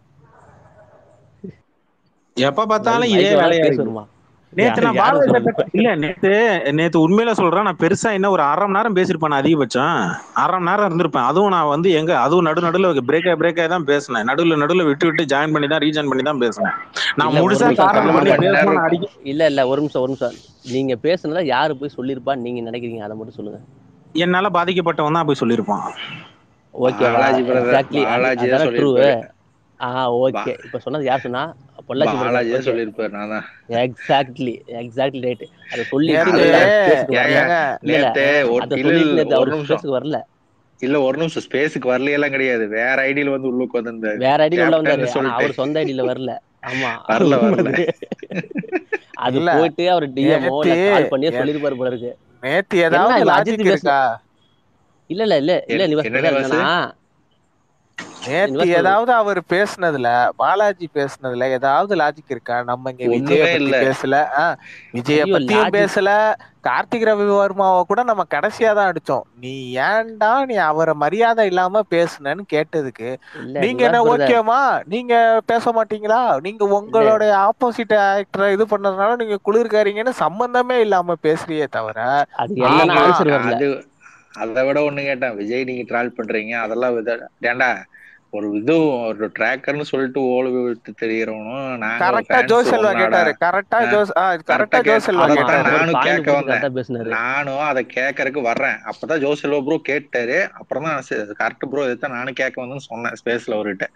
எப்ப பார்த்தாலும் மைக் இதே வாங்கினா வேலையா பேச இருக்கு வருமா? நேத்து யாரு- நான் யாரு பாரத சொல்றது? சட்ட- இல்ல நேத்து நேத்து உண்மையில சொல்றேன் நான் பெருசா என்ன ஒரு அரை மணி நேரம் பேசிருப்பேன் அதிகபட்சம் அரை மணி நேரம் இருந்திருப்பேன் அதுவும் நான் வந்து எங்க அதுவும் நடு நடுல பிரேக் பிரேக் தான் பேசினேன் நடுவுல நடுவுல விட்டு விட்டு ஜாயின் பண்ணி தான் ரீஜாயின் பண்ணி தான் பேசினேன் நான் இல்ல, ஒரு முழுசா நிமிஷம் காரணம் கபிலன் பண்ணி பிரதர். பேசணும்னு அடிக்க இல்ல இல்ல ஒரு நிமிஷம் ஒரு நிமிஷம் நீங்க பேசுனத யாரு போய் சொல்லிருப்பா நீங்க நினைக்கிறீங்க அதை மட்டும் சொல்லுங்க என்னால பாதிக்கப்பட்டவன் தான் போய் சொல்லியிருப்பான் ஓகேவா பாலாஜி brother, எக்ஸாக்ட்லி பாலாஜி தான் அதான ட்ரூ சொல்லியிருப்பாரு. ஆ ஓகே இப்ப சொன்னது யார் சொன்னா பொள்ளாச்சி பாலாஜி தான் பிரதர் சொல்லியிருப்பாரு நான் தான் எக்ஸாக்ட்லி எக்ஸாக்ட்லி ரைட் அதை சொல்லி நேத்து இல்ல, ஏங்க இல்ல இல்ல நேத்து ஒரு அதை இல்ல, சொல்லிட்டு இல்ல, நேத்து ஒரு அவரு நிமிஷம் ஸ்பேஸ்க்கு வரல இல்ல ஒரு நிமிஷம் ஸ்பேஸுக்கு வரலையெல்லாம் கிடையாது வேற ஐடியில வந்து உள்ளுக்கு வந்திருந்தாரு வேற ஐடியில உள்ள வந்தாரு கேப்டன் ஆனா அவர் சொல்லிட்டு சொந்த ஐடியில வரல ஆமா வரல உண்மை வரல அது. அது இல்ல போயிட்டு அவர் டிஎம்ஓ இல்ல நேத்து கால் பண்ணியே எ- சொல்லிருப்பாரு போல இருக்கு நேத்து என்ன ஏதாவது இவன் லாஜிக் அஜித் பேச இருக்கா இல்ல இல்ல இல்ல இல்ல என்- நிவாஸ் என்ன பிரதர் நிவாசு என்னன்னா நேத்து நிவாஸ் பிரதர் ஏதாவது அவர் பேசுனதுல பாலாஜி பேசுனதுல ஏதாவது லாஜிக் இருக்கா நம்ம இங்க விஜய ஒண்ணுமே பத்தி இல்ல பேசல ஆ, விஜய ஐயோ பத்தியும் லாஜிக் பேசல கார்த்திக் ரவி வர்மாவை கூட நம்ம கடைசியா தான் அடிச்சோம் நீ ஏன்டா நீ அவரை மரியாதை இல்லாம பேசுனன்னு கேட்டதுக்கு இல்ல நீங்க நிவாஸ் என்ன பிரதர் ஓகேமா நீங்க பேச மாட்டீங்களா நீங்க இல்ல உங்களுடைய ஆப்போசிட் ஆக்டரை இது பண்ணதுனால நீங்க குளிர்காரீங்கன்னு சம்பந்தமே இல்லாம பேசுறியே தவிர அது என்னன்னா ஆமா ஆன்சர் வரல அது அதை விட ஒண்ணு கேட்டேன் விஜய் நீங்க ட்ரால் பண்றீங்க அதெல்லாம் வித ஏன்டா ஒரு இது ஒரு ட்ராக்கர்னு சொல்லிட்டு ஓல விட்டு தெரியறவனும் நாங்க ஒரு கரெக்டா ஃபேன்ஸ் ஜோ செல்வா ஒன்னாடா கேட்டாரு கரெக்டா ஜோஸ் கரெக்டா கரெக்டா ஜோ கேட் செல்வா ஆமா அதைத்தான் கேட்டாரு அவர் நானும் பாயிண்ட் கேட்க பிடிச்சி வந்தேன் கரெக்டா பேசினாரு நானும் அதை கேட்கறதுக்கு வர்றேன் அப்பதான் ஜோ செல்வா ப்ரோ கேட்டாரு அப்புறம் தான் கரெக்ட் ப்ரோ இதைத்தான் நானும் கேட்க வந்தேன்னு சொன்னேன் ஸ்பேஸ்ல அவர்கிட்ட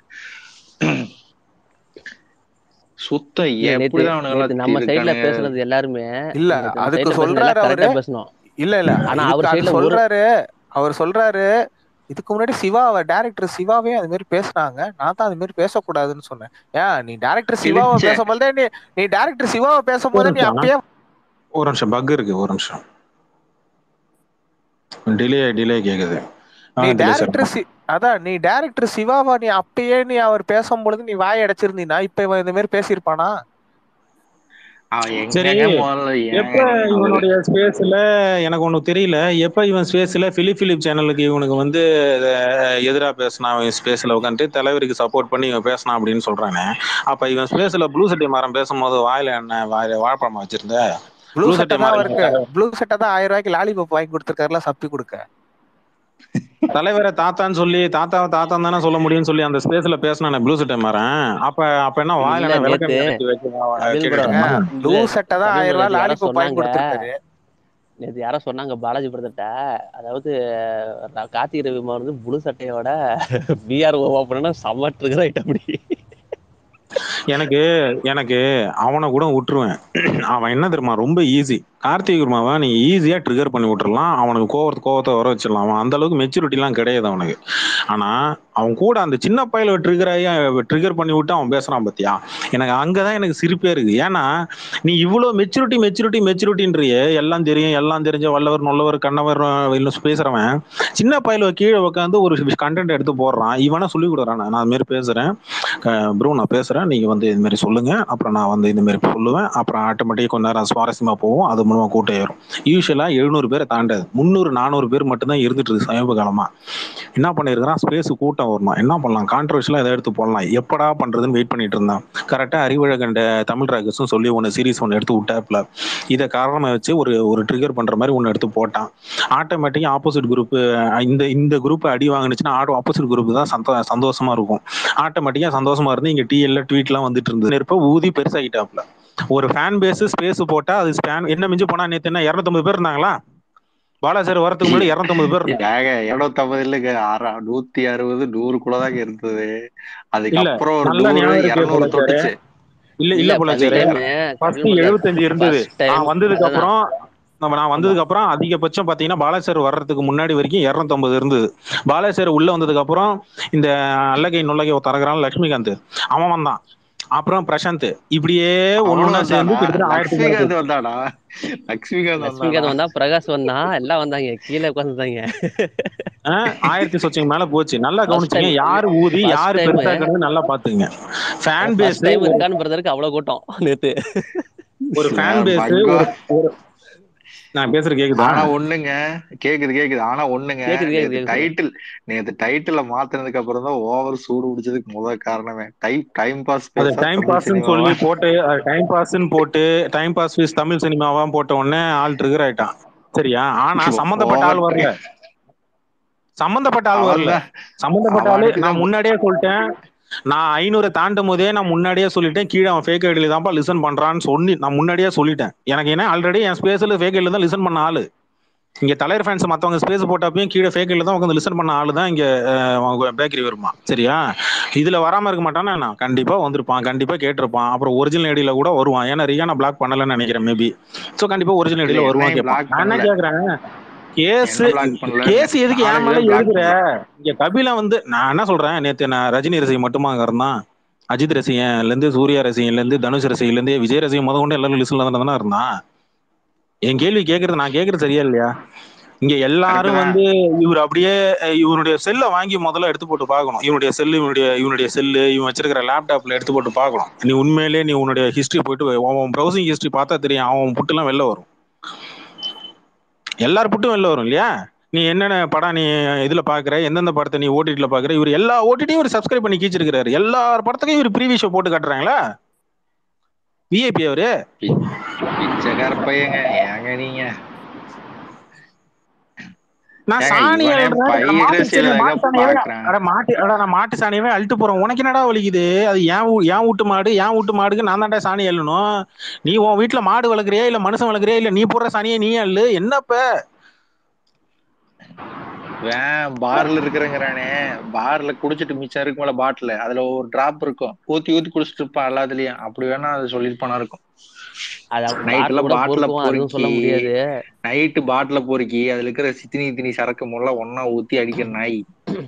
சுத்தம் இல்ல நேத்து எப்படிதான் அவனுங்க நேத்து நம்ம சைடுல பேசுனது எல்லாருமே இல்ல நேத்து நம்ம அதுக்கு சைடுல பேசுனது சொல்றாரு எல்லாம் அவரு கரெக்டா பேசணும் இல்ல இல்ல ஆனா இதுக்கு அவர் அது சைடுல ஒரு சொல்றாரு அவர் சொல்றாரு இதுக்கு முன்னாடி சிவாவை டேரக்டர் சிவாவே அது மாதிரி பேசுனாங்க நான் தான் அது மாதிரி பேசக்கூடாதுன்னு சொன்னேன் ஏன் நீ டேரக்டர் சிவாவை கிழிச்ச பேசும்போதே நீ நீ டேரக்டர் சிவாவை ஒரு பேசும்போதே நீ நிமிஷம் அப்பயே ஒரு நிமிஷம் பக் இருக்கு ஒரு நிமிஷம் டிலே டிலே கேக்குது ஆ நீ டிலே சார் டேரக்டர் சி அதான் நீ டேரக்டர் சிவாவா நீ அப்பயே நீ அவர் பேசும்பொழுது நீ வாய் அடைச்சிருந்தீனா இப்ப இவன் இந்த மாதிரி பேசியிருப்பானா அவன் சரி எங்கங்க முதல்ல எப்ப ஏன் அவரு இவனுடைய ஸ்பேஸ்ல எனக்கு ஒண்ணு தெரியல எப்ப இவன் ஸ்பேஸ்ல பிலிப் பிலிப் சேனலுக்கு இவனுக்கு வந்து எதிராக பேசினா அவன் ஸ்பேஸ்ல உட்காந்துட்டு தலைவருக்கு சப்போர்ட் பண்ணி இவன் பேசினான் அப்படின்னு சொல்றானே அப்ப இவன் ஸ்பேஸ்ல ப்ளூ சட்டி மரம் பேசும்போது வாயில என்ன வாயில வாழைப்பழமா வச்சிருந்த ப்ளூ ப்ளூ சட்டை சட்டை தான் மரம் அவருக்கு ப்ளூ சட்டை தான் ஆயிரம் ரூபாய்க்கு லாலிபாப் வாங்கி கொடுத்துருக்காருல சப்பி கொடுக்க தலைவரை தாத்தான்னு சொல்லி தாத்தாவை தாத்தான் தானே சொல்ல முடியும்னு சொல்லி அந்த ஸ்பேஸ்ல பேசினானே ப்ளூ சட்டை மரம் அப்ப அப்ப என்ன வாயில இல்ல என்ன நேத்து விளக்கெண்ணெய் ஏத்தி வச்சு கபில் ப்ரோ கேட்டுட்டு ஏன் ப்ளூ இல்ல சட்டை தான் கபில் ஆயிரம் ப்ரோ ரூபாய் நேத்து யாரோ லாலிபாப் வாங்கி சொன்னாங்க கொடுத்துருக்காரு நேத்து யாரோ சொன்னாங்க பாலாஜி பிரதர்ட்ட அதாவது அஹ், கார்த்திக் ரவிமா வந்து புழு சட்டையோட பிஆர் ஓவா பண்ணா செம்ம ட்ரிகர் ஆயிட்ட அப்படி எனக்கு எனக்கு அவனை கூட விட்டுருவேன் அவன் என்ன தெரியுமா ரொம்ப ஈஸி கார்த்திக் குருமாவை நீ ஈஸியா ட்ரிகர் பண்ணி விட்டுறலாம் அவனுக்கு கோவத்தை கோவத்தை வர வச்சிடலாம் அவன் அந்த அளவுக்கு மெச்சூரிட்டிலாம் கிடையாது அவனுக்கு ஆனா அவன் கூட அந்த சின்ன பையில ட்ரிகர் ஆகி ட்ரிகர் பண்ணி விட்டு அவன் பேசுறான் பாத்தியா எனக்கு அங்கதான் எனக்கு சிரிப்பே இருக்கு ஏன்னா நீ இவ்வளவு மெச்சூரிட்டி மெச்சூரிட்டி மெச்சூரிட்டின்றியே எல்லாம் தெரியும் எல்லாம் தெரிஞ்ச வல்லவர் நல்லவர் கண்ணவர் இன்னும் பேசுறவன் சின்ன பையில கீழே உட்காந்து ஒரு கண்டென்ட் எடுத்து போடுறான் இவனா சொல்லி கொடுக்குறான் நான் அது மாதிரி பேசுறேன் ப்ரோ நான் பேசுறேன் நீங்க வந்து இது மாதிரி சொல்லுங்க அப்புறம் நான் வந்து இந்த மாதிரி சொல்லுவேன் அப்புறம் ஆட்டோமேட்டிக்காக கொஞ்ச நேரம் சுவாரஸ்யமா போகும் அது மூலமா கூட்டம் ஏறும் யூஸ்வலா எழுநூறு பேரை தாண்டாது முந்நூறு நானூறு பேர் மட்டும்தான் இருந்துட்டு இருக்கு சமீப காலமா என்ன பண்ணிருக்கிறான் ஸ்பேஸ் கூட்டம் வரணும் என்ன பண்ணலாம் கான்ட்ரவர்ஷியலாக எதை எடுத்து போடலாம் எப்படா பண்றதுன்னு வெயிட் பண்ணிட்டு இருந்தான் கரெக்டா அறிவழகண்ட தமிழ் ராகஸும் சொல்லி ஒன்று சீரிஸ் ஒன்று எடுத்து விட்டாப்ல இதை காரணமா வச்சு ஒரு ஒரு ட்ரிகர் பண்ற மாதிரி ஒன்று எடுத்து போட்டான் ஆட்டோமேட்டிக்காக ஆப்போசிட் குரூப் இந்த இந்த குரூப் அடி வாங்குனுச்சுன்னா ஆட்டோ ஆப்போசிட் குரூப் தான் சந்தோ சந்தோஷமா இருக்கும் ஆட்டோமேட்டிக்கா சந்தோஷமா இருந்து இங்க டிஎல்ல ட்வீட்லாம் வந்துட்டு இருந்தது நெருப்ப ஊதி பெருசாகிட்டாப்ல ஒரு ஃபேன் பேஸ் ஸ்பேஸ் போட்டா அது ஸ்பேன் என்ன மிஞ்சி போனா நேத்து என்ன இரநூத்தம்பது பேர் இருந்தாங்களா பாலா சார் வரதுக்கு முன்னாடி இரநூத்தம்பது பேர் இருந்தாங்க. ஏங்க இருநூத்தம்பது இல்லைங்க ஆறா நூத்தி அறுபது நூறுக்குள்ளதாங்க இருந்தது இல்ல அதுக்கப்புறம் ஒரு நல்ல நூறு ஞாபகம் இருக்கு இருநூறு போல சார் தொட்டுச்சு இல்ல இல்ல இல்ல போல first sir time first Kapil brother எழுபத்தஞ்சு இருந்தது ஃபர்ஸ்ட் டைம் நான் வந்ததுக்கு அதுதான் அப்புறம் நம்ம நான் ஆமா வந்ததுக்கு அப்புறம் அதிகபட்சம் பாத்தீங்கன்னா பாலாசர் வர்றதுக்கு முன்னாடி வரைக்கும் 250 இருந்தது பாலாசர் உள்ள வந்ததுக்கு அப்புறம் இந்த அல்லகை நுள்ளகை தரகிறான் லட்சுமிகாந்த் அவன் வந்தான் அப்புறம் பிரசாந்த் இப்படியே அவனும் ஒன்னொன்னா சேர்ந்து வந்தானா கிட்டத்தட்ட ஆயிரத்தி மேல லக்ஷ்மிகாந்த் போச்சு வந்தானா லக்ஷ்மிகாந்த் வந்தானா லட்சுமிகாந்த் வந்தா பிரகாஷ் வந்தா எல்லாம் வந்தாங்க கீழே உட்காந்துருந்தாங்க ஆஹ் ஆயிரத்தி சொச்சங்க மேல போச்சு நல்லா ஃபர்ஸ்ட் கவனிச்சுங்க டைம் யாரு ஊதி ஃபர்ஸ்ட் யாரு டைம் பெருசாக்குறது நல்லா பாத்துங்க ஃபேன் ஃபர்ஸ்ட் பேஸ் டைம் ஒரு இருக்கான்னு பிரதருக்கு அவ்வளவு கூட்டம் நேத்து ஒரு ஃபேன் பேஸ் பக்கா ஒரு ஒரு நான் பேசுறது கேக்குதா ஆனா ஒண்ணுங்க கேக்குது கேக்குது ஆனா ஒண்ணுங்க கேக்குது கேக்குது நேத்து கேக்குது சொல்லுங்க டைட்டில் நேத்து டைட்டில மாத்தினதுக்கு அப்புறம் தான் ஓவர் சூடு பிடிச்சதுக்கு முதல் காரணமே டைம் டைம் பாஸ் அது பேசா டைம் தமிழ் பாஸ்ன்னு சினிமாவா சொல்லி போட்டு டைம் பாஸ்ன்னு போட்டு டைம் பாஸ் விஸ் தமிழ் சினிமாவா போட்ட உடனே ஆள் ட்ரிகர் ஆயிட்டான் சரியா ஆனா சம்பந்தப்பட்ட ஆள் ஓவர் வரல சம்பந்தப்பட்ட ஆள் அவன் வரல தான் சம்பந்தப்பட்ட ஆளு அவனுக்கு நான் தான் முன்னாடியே சொல்லிட்டேன் நான் ஐநூறு தாண்டும் போதே நான் முன்னாடியே சொல்லிட்டேன் கீழே அவன் ஃபேக் ஐடியில தான்ப்பா லிசன் பண்றான்னு சொல்லி நான் முன்னாடியே சொல்லிட்டேன் எனக்கு என்ன ஆல்ரெடி என் ஸ்பேஸ்ல ஃபேக் ஐடியில தான் லிசன் பண்ண ஆளு இங்க தலைவர் ஃபேன்ஸ் மத்தவங்க ஸ்பேஸ் போட்டப்பையும் கீழே ஃபேக் ஐடியில தான் உட்காந்து லிசன் பண்ண ஆளு தான் இங்க பேக்கரி வருமா சரியா இதுல வராம இருக்க மாட்டானா நான் கண்டிப்பா வந்திருப்பான் கண்டிப்பா கேட்டிருப்பான் அப்புறம் ஒரிஜினல் ஐடியில கூட வருவான் ஏன்னா ரியானா பிளாக் பண்ணலன்னு நினைக்கிறேன் மேபி சோ கண்டிப்பா ஒரிஜினல் இல்ல ஐடியில வருவான் என்னையும் கேட்பான் பிளாக் நான் என்ன பண்ணல கேக்குறேன் கேஸ் என்ன பிளாக் பண்ணல கேஸ் எதுக்கு என் மேல நாலஞ்சு பிளாக் எழுதுற பண்ணல இங்க கபிலா வந்து நான் என்ன சொல்றேன் நேத்து நான் ரஜினி ரசிகன் மட்டுமா அங்க இருந்தான் அஜித் ரசிகன்ல இருந்து சூர்யா ரசிகன்ல இருந்து தனுஷ் ரசிகன்ல இருந்து விஜய் ரசிகன் முத கொண்டு எல்லாரும் லிஸ்ட்ல தானே இருந்தான் என் கேள்வி கேக்குறது நான் கேக்குறது சரியா இல்லையா இங்க கரெக்ட் எல்லாரும் தான் வந்து இவர் அப்படியே அஹ், இவனுடைய செல்லை வாங்கி முதல்ல எடுத்து போட்டு பார்க்கணும் இவனுடைய செல்லு இவனுடைய இவனுடைய செல்லு இவன் வச்சிருக்கிற லேப்டாப்ல எடுத்து போட்டு பார்க்கணும் நீ உண்மையிலேயே நீ உன்னுடைய ஹிஸ்டரி போயிட்டு அவன் ப்ரௌசிங் ஹிஸ்டரி பார்த்தா தெரியும் அவன் புட்டுலாம் வெளில வரும் எல்லார் புட்டும் வெளில வரும் இல்லையா நீ என்னென்ன படம் நீ இதுல பாக்குற எந்தெந்த படத்தை நீ ஓடிடில பாக்குற இவர் எல்லா ஓடிடியும் இவர் சப்ஸ்கிரைப் பண்ணி கீச்சிருக்காரு எல்லா படத்துக்கும் இவர் ப்ரீவியூ ஷோ போட்டு காட்டுறாங்களா விஐபி அவரு பி- பிச்சைக்கார பையங்க ஏங்க நீங்க நான் ஏங்க சாணி இவனே அள்ளுறேன். பை நான் மாட்டு அரசியல சாணி- மாட்டு சாணியவே பாக்குறான் அட மாட்டு அட நான் மாட்டு சாணியவே அழுட்டு போறேன் உனக்கு என்னடா வலிக்குது அது ஏன் வீ- ஏன் வீட்டு மாடு ஏன் வீட்டு மாடுக்கு நான் தான்டா சாணி அள்ளணும் நீ உன் வீட்டுல மாடு வளர்க்குறியா இல்ல மனுஷன் வளர்க்குறியா இல்ல நீ போடுற சாணியை நீ அள்ளு என்னப்ப வேன் பார்ல இருக்கிறேங்கிறானே பார்ல குடிச்சிட்டு மிச்சம் இருக்கும்ல பாட்டில் அதுல ஒரு டிராப் இருக்கும் ஊத்தி ஊத்தி குடிச்சிட்டு இருப்பான் எல்லாத்துலயும் அப்படி வேணா அது சொல்லிருப்பானா இருக்கும் அது அவன் நைட்ல பாட்டில் கூட பாட்டில பொறுக்குவான் அதுவும் சொல்ல பொறுக்கி முடியாது நைட்டு பாட்டில பொறுக்கி அதுல இருக்கிற சித்தினி திணி சரக்கு முள்ள ஒன்னா ஊத்தி அடிக்கிற நாய்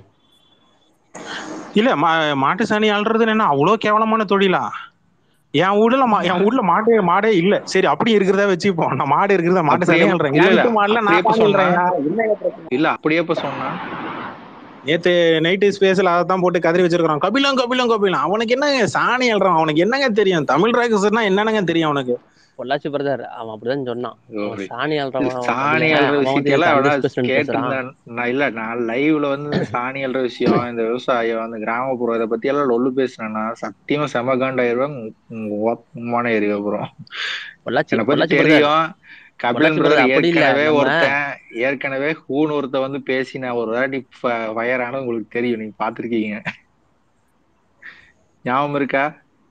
இல்ல மா மாட்டு சாணி அள்ளுறது என்ன அவ்வளவு கேவலமான தொழிலா என் ஊர்ல மா- என் ஊர்ல மாடே மாடே இல்ல சரி அப்படி இருக்கிறதா வச்சுப்போம் நான் மாடு இருக்கிறதா மாட்டு அப்படியே சாணி அல்றேன் இல்ல என் இல்ல வீட்டு மாடுல அப்படியே நான் இப்ப சாணி சொன்னா அல்றேன் இல்ல அப்படியே இப்ப சொன்னா நேத்து நைட்டு ஸ்பேஸ்ல அதை தான் போட்டு கதறி வச்சிருக்கான் கபிலம் கபிலம் கபிலம் அவனுக்கு என்னங்க சாணி அல்றான் அவனுக்கு என்னங்க தெரியும் தமிழ் ராக்கர்ஸ்னா என்னங்க தெரியும் அவனுக்கு பொள்ளாச்சி பிரதர் அவன் அப்படிதான் சொன்னான் அவன் ஒரு சாணி இது அல்றவன் சாணி கபிலன் அல்ற அவன் வந்து விஷயத்தையெல்லாம் எனக்கு எவனா அண்டர் பேசுறான் கேட்டிருந்தேன் நான் இல்ல நான் லைவ்ல வந்து இந்த சாணி அல்ற விஷயம் இந்த விவசாயம் அந்த கிராமப்புறம் இதை பத்தி எல்லாம் லொல்லு பேசுனேன்னா சத்தியமா செம காண்டாயிருவேன் உமான ஏறி அப்புறம் பொள்ளாச்சி என்னை பத்தி பொள்ளாச்சி பிரதர் தெரியும் கபிலன் பொள்ளாச்சி பிரதர் பிரதர் அப்படி இல்ல ஏற்கனவே நம்ம ஒருத்தன் ஏற்கனவே ஹூன் ஒருத்தன் வந்து பேசி நான் ஒரு வாட்டி ஃபயர் ஆன உங்களுக்கு தெரியும் நீங்க பாத்திருக்கீங்க ஞாபகம் இருக்கா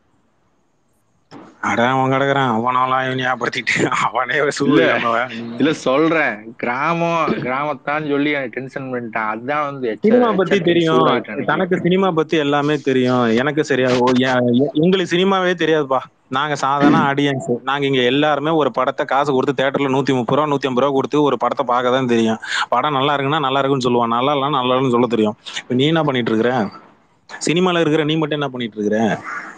அட அவன் கிடக்குறான் அவனாலாம் இவன் ஞாபகப்படுத்திட்டு அவனே சூ இல்ல அவன் இல்ல சொல்றேன் கிராமம் கிராமத்தான் சொல்லி எனக்கு டென்ஷன் பண்ணிட்டான் அதான் வந்து எச்ச சினிமா பத்தி எச்ச தெரியும் சூடாயிட்டேன் அன்னைக்கு தனக்கு சினிமா பத்தி எல்லாமே தெரியும் எனக்கு சரியா ஓ, எ- எ- எங்களுக்கு சினிமாவே தெரியாதுப்பா நாங்க சாதாரண ஆடியன்ஸ் நாங்க இங்க எல்லாருமே ஒரு படத்தை காசு கொடுத்து தேட்டர்ல நூத்தி முப்பது ரூபா நூத்தி ஐம்பது ரூபா கொடுத்து ஒரு படத்தை பார்க்க தான் தெரியும் படம் நல்லா இருக்குன்னா நல்லா இருக்குன்னு சொல்லுவான் நல்லா இல்லைன்னா நல்லா இல்லைன்னு சொல்ல தெரியும் இப்ப நீ என்ன பண்ணிட்டு இருக்கிற சினிமால இருக்கிற நீ மட்டும் என்ன பண்ணிட்டு இருக்கிற